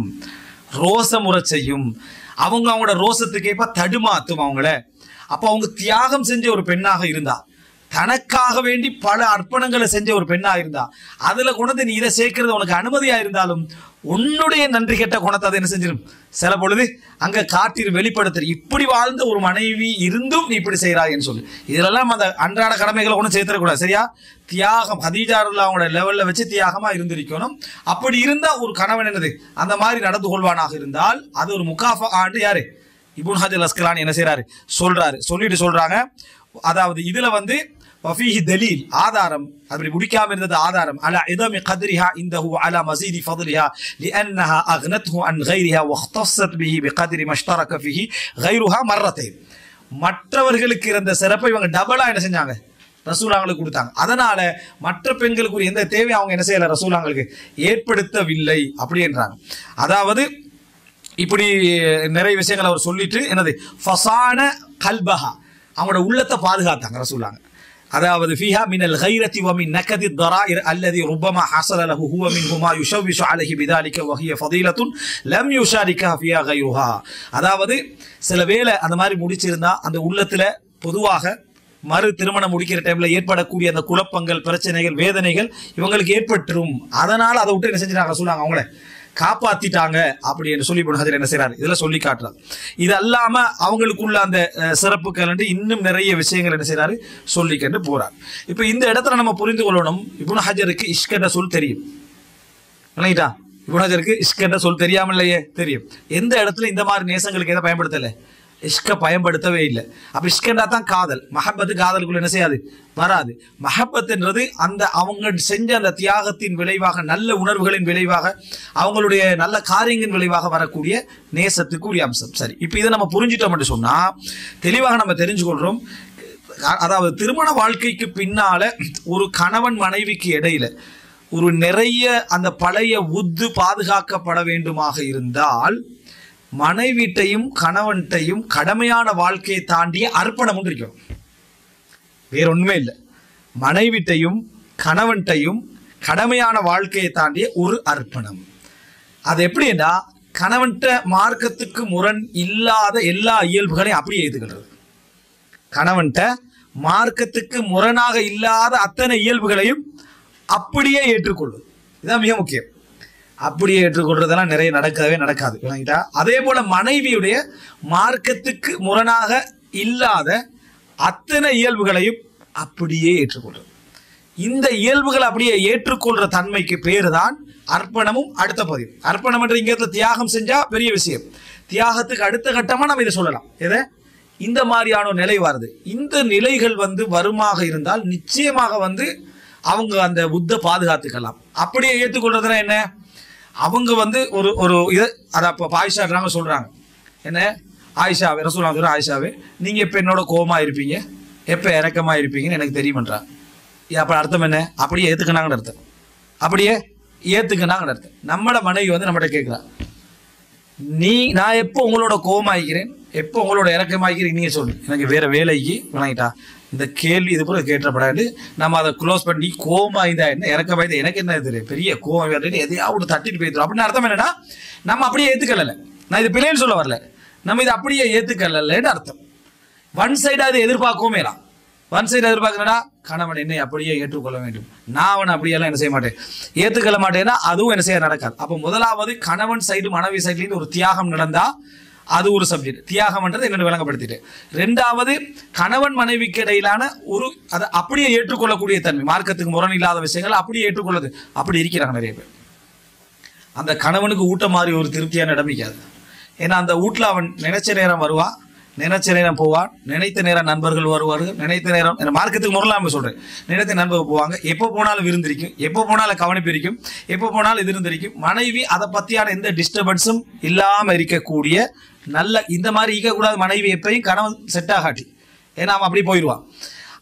ரோசமுறை செய்யும் அவங்க அவங்களோட ரோசத்துக்கு ஏற்ப தடுமாத்தும் அவங்கள அப்ப அவங்க தியாகம் செஞ்ச ஒரு பெண்ணாக இருந்தா தனக்காக வேண்டி பல அர்ப்பணங்களை செஞ்ச ஒரு பெண்ணா இருந்தா அதுல கொண்டு நீ இதை சேர்க்கிறது உனக்கு அனுமதியா இருந்தாலும் உன்னுடைய நன்றி கெட்ட குணத்தை அதை என்ன செஞ்சிடும் சில பொழுது அங்க காட்டில் வெளிப்படுத்துற இப்படி வாழ்ந்த ஒரு மனைவி இருந்தும் நீ இப்படி செய்கிறாய்ன்னு சொல்லு இதெல்லாம் அந்த அன்றாட கடமைகளை ஒன்றும் சேர்த்துடக்கூடாது சரியா தியாகம் ஹதீஜாருல அவங்களோட லெவல்ல வச்சு தியாகமா இருந்திருக்கணும் அப்படி இருந்தா ஒரு கணவன் என்னது அந்த மாதிரி நடந்து கொள்வானாக இருந்தால் அது ஒரு முகாஃபா ஆண்டு யாரு இபுன் ஹஜர் அஸ்கலான் என்ன செய்றாரு சொல்றாரு சொல்லிட்டு சொல்றாங்க அதாவது இதுல வந்து வஃபீஹி தலீல் ஆதாரம் அப்படி முடிக்காம இருந்தது ஆதாரம் அலா இதமி கத்ரிஹா இந்தஹு அலா மசீதி ஃபضلها لانها اغنته عن غيرها واختصت به بقدر ما اشترك فيه غيرها مرتين மற்றவர்களுக்கு இருந்த சிறப்பை இவங்க டபுளா என்ன செஞ்சாங்க ரசூலாங்களுக்கு கொடுத்தாங்க அதனால மற்ற பெண்களுக்கு எந்த தேவை அவங்க என்ன செய்யல ரசூலாங்களுக்கு ஏற்படுத்தவில்லை அப்படின்றாங்க அதாவது இப்படி நிறைய விஷயங்களை அவர் சொல்லிட்டு என்னது ஃபசான கல்பஹா அவங்களோட உள்ளத்தை பாதுகாத்தாங்க ரசூலாங்க அதாவது ஃபீஹா மினல் கைரத்தி வமின் நக்கதி தராயிர் அல்லதி ருப்பமா ஹசல லஹு ஹுவ மின்ஹுமா யுஷவ்விஷு அலைஹி பிதாலிக வஹிய ஃபதீலத்துன் லம் யுஷாரிகா ஃபியா கைருஹா அதாவது சில வேளை அந்த மாதிரி முடிச்சிருந்தா அந்த உள்ளத்துல பொதுவாக மறு திருமணம் முடிக்கிற டைம்ல ஏற்படக்கூடிய அந்த குழப்பங்கள் பிரச்சனைகள் வேதனைகள் இவங்களுக்கு ஏற்பட்டுரும் அதனால அதை விட்டு என்ன செஞ்சிட்டாங்க சொல்லுவாங்க அவங்கள காப்பாத்திட்டாங்க அப்படி என்று சொல்லி ஹஜர் என்ன செய்றாரு இதுல சொல்லி காட்டுறாரு இது அல்லாம அவங்களுக்குள்ள அந்த அஹ், சிறப்புகள் என்று இன்னும் நிறைய விஷயங்கள் என்ன செய்றாரு சொல்லிக்கொண்டு போறார் இப்ப இந்த இடத்துல நம்ம புரிந்து கொள்ளணும் இப்னு ஹஜருக்கு இஷ்கண்ட சொல் தெரியும் இல்லைங்களா இப்னு ஹஜருக்கு இஷ்கண்ட சொல் தெரியாமலையே தெரியும் எந்த இடத்துல இந்த மாதிரி நேசங்களுக்கு எதை பயன்படுத்தல இஷ்க பயன்படுத்தவே இல்லை அப்ப இஷ்கண்டா தான் காதல் மஹப்பத்து காதலுக்குள்ள என்ன செய்யாது வராது மஹப்பத்துன்றது அந்த அவங்க செஞ்ச அந்த தியாகத்தின் விளைவாக நல்ல உணர்வுகளின் விளைவாக அவங்களுடைய நல்ல காரியங்களின் விளைவாக வரக்கூடிய நேசத்துக்குரிய அம்சம் சரி இப்போ இதை நம்ம புரிஞ்சிட்டோம் என்று சொன்னா தெளிவாக நம்ம தெரிஞ்சுக்கொள்றோம் அ- அதாவது திருமண வாழ்க்கைக்கு பின்னால ஒரு கணவன் மனைவிக்கு இடையில ஒரு நிறைய அந்த பழைய உத்து பாதுகாக்கப்பட வேண்டுமாக இருந்தால் மனைவிட்டையும் கணவன்கிட்டையும் கடமையான வாழ்க்கையை தாண்டிய அர்ப்பணம் ஒன்று இருக்கும் வேற ஒண்ணுமே இல்லை மனைவிட்டையும் கணவன்கிட்டையும் கடமையான வாழ்க்கையை தாண்டிய ஒரு அர்ப்பணம் அது எப்படின்னா கணவன்கிட்ட மார்க்கத்துக்கு முரண் இல்லாத எல்லா இயல்புகளையும் அப்படியே ஏற்றுக்கிறது கணவன்கிட்ட மார்க்கத்துக்கு முரணாக இல்லாத அத்தனை இயல்புகளையும் அப்படியே ஏற்றுக்கொள்ளும் இதுதான் மிக முக்கியம் அப்படியே ஏற்றுக்கொள்றதெல்லாம் நிறைய நடக்கவே நடக்காது விளங்கிட்டா அதே போல மனைவியுடைய மார்க்கத்துக்கு முரணாக இல்லாத அத்தனை இயல்புகளையும் அப்படியே ஏற்றுக்கொள்றது இந்த இயல்புகளை அப்படியே ஏற்றுக்கொள்ற தன்மைக்கு பேரு தான் அர்ப்பணமும் அடுத்த பதிவு அர்ப்பணம் என்ற இங்க இடத்துல தியாகம் செஞ்சா பெரிய விஷயம் தியாகத்துக்கு அடுத்த கட்டமா நம்ம இதை சொல்லலாம் எதை இந்த மாதிரியான ஒரு நிலை வருது இந்த நிலைகள் வந்து வருமாக இருந்தால் நிச்சயமாக வந்து அவங்க அந்த புத்த பாதுகாத்துக்கலாம் அப்படியே ஏற்றுக்கொள்றதுனா என்ன அவங்க வந்து ஒரு ஒரு இதை அதை அப்போ ஆயிஷாடுறாங்க சொல்றாங்க என்ன ஆயிஷாவே ரசூலா சொல்ற ஆயிஷாவே நீங்க எப்ப என்னோட கோவமா இருப்பீங்க எப்ப இறக்கமா இருப்பீங்கன்னு எனக்கு தெரியுமன்றாங்க ஏன் அப்ப அர்த்தம் என்ன அப்படியே ஏத்துக்கினாங்கன்னு அர்த்தம் அப்படியே ஏத்துக்கினாங்கன்னு அர்த்தம் நம்மளோட மனைவி வந்து நம்மகிட்ட கேட்கிறா நீ நான் எப்போ உங்களோட கோவமாகிறேன் எப்போ உங்களோட இறக்கமாகிறேன் நீங்க சொல்லு எனக்கு வேற வேலைக்கு வணங்கிட்டா இந்த கேள்வி இது போல கேட்டப்படாது நம்ம அதை க்ளோஸ் பண்ணி கோவமா இருந்தா என்ன இறக்கமாயிருந்தா எனக்கு என்ன தெரியும் பெரிய கோவம் வேறு எதையாவது தட்டிட்டு போயிடும் அப்படின்னு அர்த்தம் என்னன்னா நம்ம அப்படியே ஏத்துக்கல நான் இது பிள்ளைன்னு சொல்ல வரல நம்ம இதை அப்படியே ஏத்துக்கலன்னு அர்த்தம் ஒன் சைடு அதை எதிர்பார்க்கவும் வேணாம் ஒன் சைடு எதிர்பார்க்கறா கணவன் என்னை அப்படியே ஏற்றுக்கொள்ள வேண்டும் நான் அவனை அப்படியெல்லாம் என்ன செய்ய மாட்டேன் ஏற்றுக்கொள்ள மாட்டேன்னா அதுவும் என்ன செய்ய நடக்காது அப்போ முதலாவது கணவன் சைடு மனைவி சைட்லேருந்து ஒரு தியாகம் நடந்தா அது ஒரு சப்ஜெக்ட் தியாகம்ன்றது என்னென்னு விளங்கப்படுத்திட்டு ரெண்டாவது கணவன் மனைவிக்கு இடையிலான ஒரு அதை அப்படியே ஏற்றுக்கொள்ளக்கூடிய தன்மை மார்க்கத்துக்கு முரண் இல்லாத விஷயங்கள் அப்படியே ஏற்றுக்கொள்ளுது அப்படி இருக்கிறாங்க நிறைய பேர் அந்த கணவனுக்கு ஊட்ட மாதிரி ஒரு திருப்தியான இடமிக்காது ஏன்னா அந்த வீட்டில் அவன் நினைச்ச நேரம் வருவான் நினைச்ச நேரம் போவான் நினைத்த நேரம் நண்பர்கள் வருவார்கள் நினைத்த நேரம் என்ன மார்க்கத்துக்கு முறலாம சொல்றேன் நினைத்த நண்பர்கள் போவாங்க எப்போ போனாலும் விருந்திருக்கும் எப்போ போனாலும் கவனிப்பு இருக்கும் எப்போ போனாலும் இது இருந்திருக்கும் மனைவி அதை பத்தியான எந்த டிஸ்டர்பன்ஸும் இல்லாம இருக்கக்கூடிய நல்ல இந்த மாதிரி இருக்கக்கூடாத மனைவி எப்பயும் கணவன் செட் ஆகாட்டி ஏன்னா அவன் அப்படி போயிடுவான்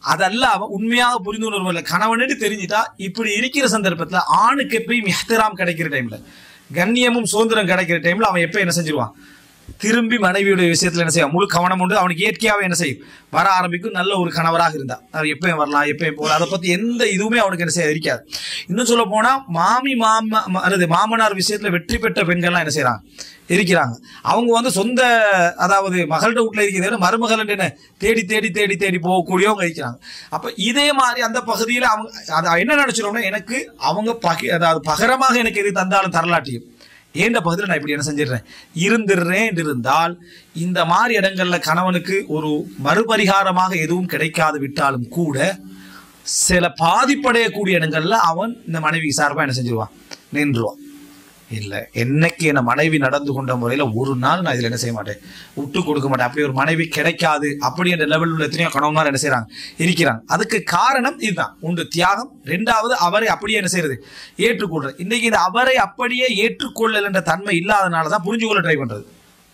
அதல்லாம உண்மையாக புரிந்துணர்வு இல்லை கணவனுட்டு தெரிஞ்சுட்டா இப்படி இருக்கிற சந்தர்ப்பத்துல ஆணுக்கு எப்பயும் எஹ்திராம் கிடைக்கிற டைம்ல கண்ணியமும் சுதந்திரம் கிடைக்கிற டைம்ல அவன் எப்ப என்ன செஞ்சிருவான் திரும்பி மனைவியுடைய விஷயத்துல என்ன செய்வான் முழு கவனம் உண்டு அவனுக்கு இயற்கையாவே என்ன செய்யும் வர ஆரம்பிக்கும் நல்ல ஒரு கணவராக இருந்தா அவர் எப்பயும் வரலாம் எப்பயும் போகலாம் அதை பத்தி எந்த இதுவுமே அவனுக்கு என்ன செய்ய இருக்காது இன்னும் சொல்ல போனா மாமி மாமா ம- அல்லது மாமனார் விஷயத்துல வெற்றி பெற்ற பெண்கள்லாம் என்ன செய்றாங்க இருக்கிறாங்க அவங்க வந்து சொந்த அதாவது மகள்கிட்ட வீட்டில் இருக்கிறத விட மருமகள் என்ன தேடி தேடி தேடி தேடி போகக்கூடியவங்க இருக்கிறாங்க அப்ப இதே மாதிரி அந்த பகுதியில் அவங்க அதை என்ன நினைச்சிருவோம்னா எனக்கு அவங்க பகி அதாவது பகரமாக எனக்கு எது தந்தாலும் தரலாட்டியும் ஏண்ட பகுதியில் நான் இப்படி என்ன செஞ்சிடுறேன் இருந்துடுறேன் இருந்தால் இந்த மாதிரி இடங்கள்ல கணவனுக்கு ஒரு மறுபரிகாரமாக எதுவும் கிடைக்காது விட்டாலும் கூட சில பாதிப்படையக்கூடிய இடங்கள்ல அவன் இந்த மனைவி சார்பா என்ன செஞ்சிருவான் நின்றுவான் இல்லை என்னைக்கு என்ன மனைவி நடந்து கொண்ட முறையில் ஒரு நாள் நான் இதில் என்ன செய்ய மாட்டேன் விட்டு கொடுக்க மாட்டேன் அப்படி ஒரு மனைவி கிடைக்காது அப்படி என்ற லெவலில் உள்ள எத்தனையோ கணவன்மார் என்ன செய்றாங்க இருக்கிறாங்க அதுக்கு காரணம் இதுதான் ஒன்று தியாகம் ரெண்டாவது அவரை அப்படியே என்ன செய்யறது ஏற்றுக்கொள்றது இன்னைக்கு இந்த அவரை அப்படியே ஏற்றுக்கொள்ளல் என்ற தன்மை இல்லாதனால தான் புரிஞ்சு கொள்ள ட்ரை பண்றது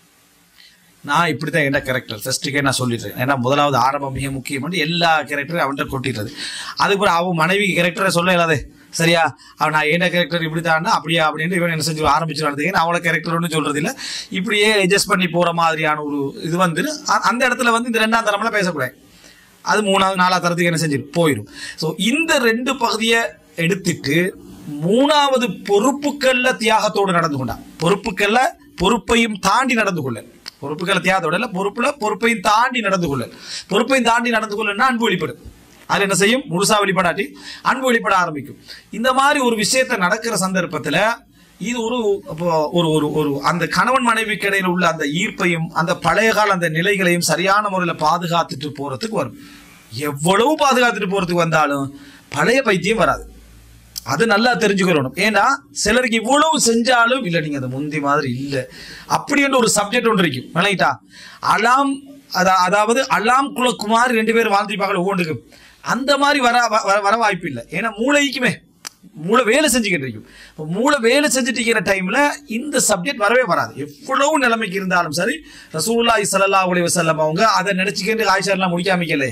நான் இப்படி தான் என்ன கேரக்டர் ஃபர்ஸ்ட்டுக்கே நான் சொல்லிடுறேன் ஏன்னா முதலாவது ஆரம்பம் மிக முக்கியம் எல்லா கேரக்டரும் அவன்கிட்ட கொட்டிடுறது அதுக்கப்புறம் அவன் மனைவி கேரக்டரை சொல்ல இல்லாதே சரியா அவன் நான் என்ன கேரக்டர் இப்படி தான்னா அப்படியா அப்படின்னு இவன் என்ன செஞ்சு ஆரம்பிச்சிருவாங்க நான் அவளை கேரக்டர் ஒன்றும் சொல்றது இல்லை இப்படியே அட்ஜஸ்ட் பண்ணி போற மாதிரியான ஒரு இது வந்து அ- அந்த இடத்துல வந்து இந்த ரெண்டாம் தரம்லாம் பேசக்கூடாது அது மூணாவது நாலாவது தரத்துக்கு என்ன செஞ்சிடும் போயிடும் ஸோ இந்த ரெண்டு பகுதியை எடுத்துட்டு மூணாவது பொறுப்புக்கள்ல தியாகத்தோடு நடந்து கொண்டான் பொறுப்புக்கள்ல பொறுப்பையும் தாண்டி நடந்து கொள்ள பொறுப்புகளை தியாகத்தோட இல்ல பொறுப்புல பொறுப்பையும் தாண்டி நடந்து கொள்ள பொறுப்பையும் தாண்டி நடந்து கொள்ளனா அன்பு வெளிப்படும் அது என்ன செய்யும் முழுசா வெளிப்படாட்டி அன்பு வெளிப்பட ஆரம்பிக்கும் இந்த மாதிரி ஒரு விஷயத்தை நடக்கிற சந்தர்ப்பத்துல இது ஒரு அப்போ ஒரு ஒரு ஒரு அந்த கணவன் மனைவிக்கு இடையில உள்ள அந்த ஈர்ப்பையும் அந்த பழைய கால அந்த நிலைகளையும் சரியான முறையில் பாதுகாத்துட்டு போறதுக்கு வரும் எவ்வளவு பாதுகாத்துட்டு போறதுக்கு வந்தாலும் பழைய பைத்தியம் வராது அது நல்லா தெரிஞ்சுக்கணும் ஏன்னா சிலருக்கு இவ்வளவு செஞ்சாலும் இல்ல நீங்க அந்த முந்தி மாதிரி இல்ல அப்படின்ற ஒரு சப்ஜெக்ட் ஒன்று இருக்கும் விளங்கிட்டா அலாம் அதா- அதாவது அலாம் குலக்குமார் ரெண்டு பேரும் வாழ்ந்திருப்பாங்க ஒவ்வொன்றுக்கும் அந்த மாதிரி வர வர வர வாய்ப்பு இல்லை ஏன்னா மூளைக்குமே மூளை வேலை செஞ்சுக்கிட்டு இருக்கும் இப்போ மூளை வேலை செஞ்சுட்டு இருக்கிற டைம்ல இந்த சப்ஜெக்ட் வரவே வராது எவ்வளவு நிலைமைக்கு இருந்தாலும் சரி ரசூலுல்லாஹி ஸல்லல்லாஹு அலைஹி வஸல்லம் அவங்க அதை நினைச்சுக்கிட்டு ஆயிஷாலாம் முடிக்காமிக்கலே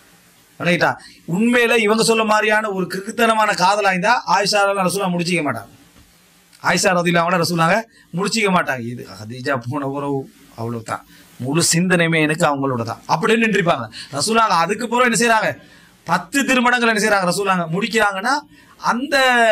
ரைட்டா உண்மையில இவங்க சொல்ல மாதிரியான ஒரு கிறுக்குத்தனமான காதலா இருந்தா ஆயிஷா ரசூலா முடிச்சிக்க மாட்டாங்க ஆயிஷா ரதில அவங்கள ரசூலாங்க முடிச்சிக்க மாட்டாங்க இது ஹதீஜா போன உறவு அவ்வளவுதான் முழு சிந்தனையுமே எனக்கு அவங்களோட தான் அப்படின்னு நின்றுப்பாங்க ரசூலாங்க அதுக்கு பிறகு என்ன செய்றாங்க பத்து திருமணங்கள் என்ன செய்றாங்க ரசூலாங்க முடிக்கிறாங்கன்னா அந்த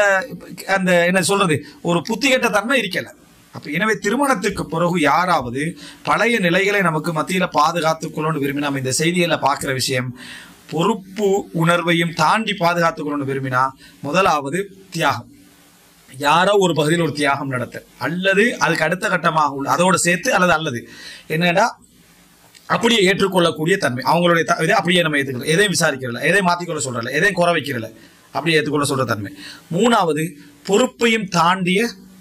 அந்த என்ன சொல்றது ஒரு புத்திகெட்ட தன்மை இருக்கல அப்ப எனவே திருமணத்துக்கு பிறகு யாராவது பழைய நிலைகளை நமக்கு மத்தியில பாதுகாத்துக் கொள்ளணும்னு விரும்பி நம்ம இந்த செய்தியில பார்க்கிற விஷயம் பொறுப்பு உணர்வையும் தாண்டி பாதுகாத்துக் கொள்ளணும்னு விரும்பினா முதலாவது தியாகம் யாரோ ஒரு பகுதியில் ஒரு தியாகம் நடத்த அல்லது அதுக்கு அடுத்த கட்டமாக உள்ள அதோட சேர்த்து அல்லது அல்லது என்னன்னா அப்படியே ஏற்றுக்கொள்ளக்கூடிய தன்மை அவங்களுடைய த- இதை அப்படியே நம்ம ஏற்றுக்கிறோம் எதையும் விசாரிக்கிறல எதையும் மாற்றிக்கொள்ள சொல்றல எதையும் குறை வைக்கிறல அப்படியே ஏற்றுக்கொள்ள சொல்ற தன்மை மூணாவது பொறுப்பையும் தாண்டிய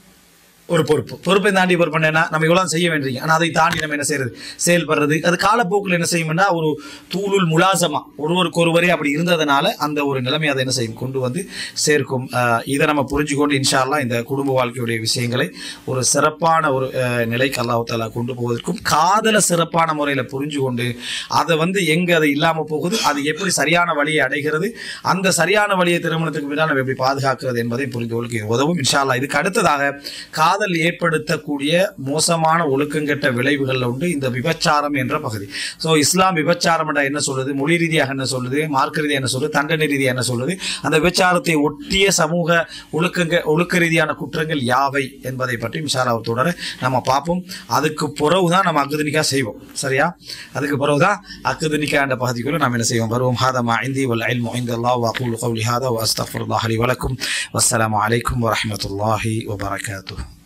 ஒரு பொறுப்பு பொறுப்பை தாண்டி பொறுப்பு என்ன நம்ம இவ்வளவு செய்ய வேண்டியது ஆனால் அதை தாண்டி நம்ம என்ன செய்யறது செயல்படுறது அது காலப்போக்கில் என்ன செய்யும்னா ஒரு தூளுல் முலாசமா ஒருவருக்கு ஒருவரே அப்படி இருந்ததுனால அந்த ஒரு நிலைமை அதை என்ன செய்யும் கொண்டு வந்து சேர்க்கும் ஆஹ் இதை நம்ம புரிஞ்சுக்கொண்டு இன்ஷா அல்லாஹ் இந்த குடும்ப வாழ்க்கையுடைய விஷயங்களை ஒரு சிறப்பான ஒரு ஆஹ் நிலைக்கு அல்லாஹ் தாலா கொண்டு போவதற்கும் காதலை சிறப்பான முறையில் புரிஞ்சு கொண்டு அதை வந்து எங்க அது இல்லாம போகுது அது எப்படி சரியான வழியை அடைகிறது அந்த சரியான வழியை திருமணத்துக்கு பின்னால் நம்ம எப்படி பாதுகாக்கிறது என்பதை புரிந்து கொள்ளுக்கு இது உதவும் இன்ஷா அல்லாஹ் இதுக்கு அடுத்ததாக காதல் ஏற்படுத்தக்கூடிய மோசமான ஒழுக்கங்கெட்ட விளைவுகள்ல உண்டு இந்த விபச்சாரம் என்ற பகுதி ஸோ இஸ்லாம் விபச்சாரம் என்றா என்ன சொல்லுது மொழி ரீதியாக என்ன சொல்லுது மார்க்க ரீதியாக என்ன சொல்லுது தண்டனை ரீதியாக என்ன சொல்லுது அந்த விபச்சாரத்தை ஒட்டிய சமூக ஒழுக்கங்க ஒழுக்க ரீதியான குற்றங்கள் யாவை என்பதை பற்றி மிஷாலா தொடர நம்ம பார்ப்போம் அதுக்கு பிறகுதான் நம்ம அக்குதனிக்கா செய்வோம் சரியா அதுக்கு பிறகுதான் அக்குதனிக்கா என்ற பகுதிக்குள்ள நாம் என்ன செய்வோம் வருவோம் ஹாதா மா இந்தி வல் இல்மு இந்தல்லாஹ் வ அகூலு கௌலி ஹாதா வ அஸ்தக்ஃபிருல்லாஹ் லி வலக்கும் வஸ்ஸலாமு அலைக்கும் வ ரஹ்மத்துல்லாஹி வ பரகாத்துஹு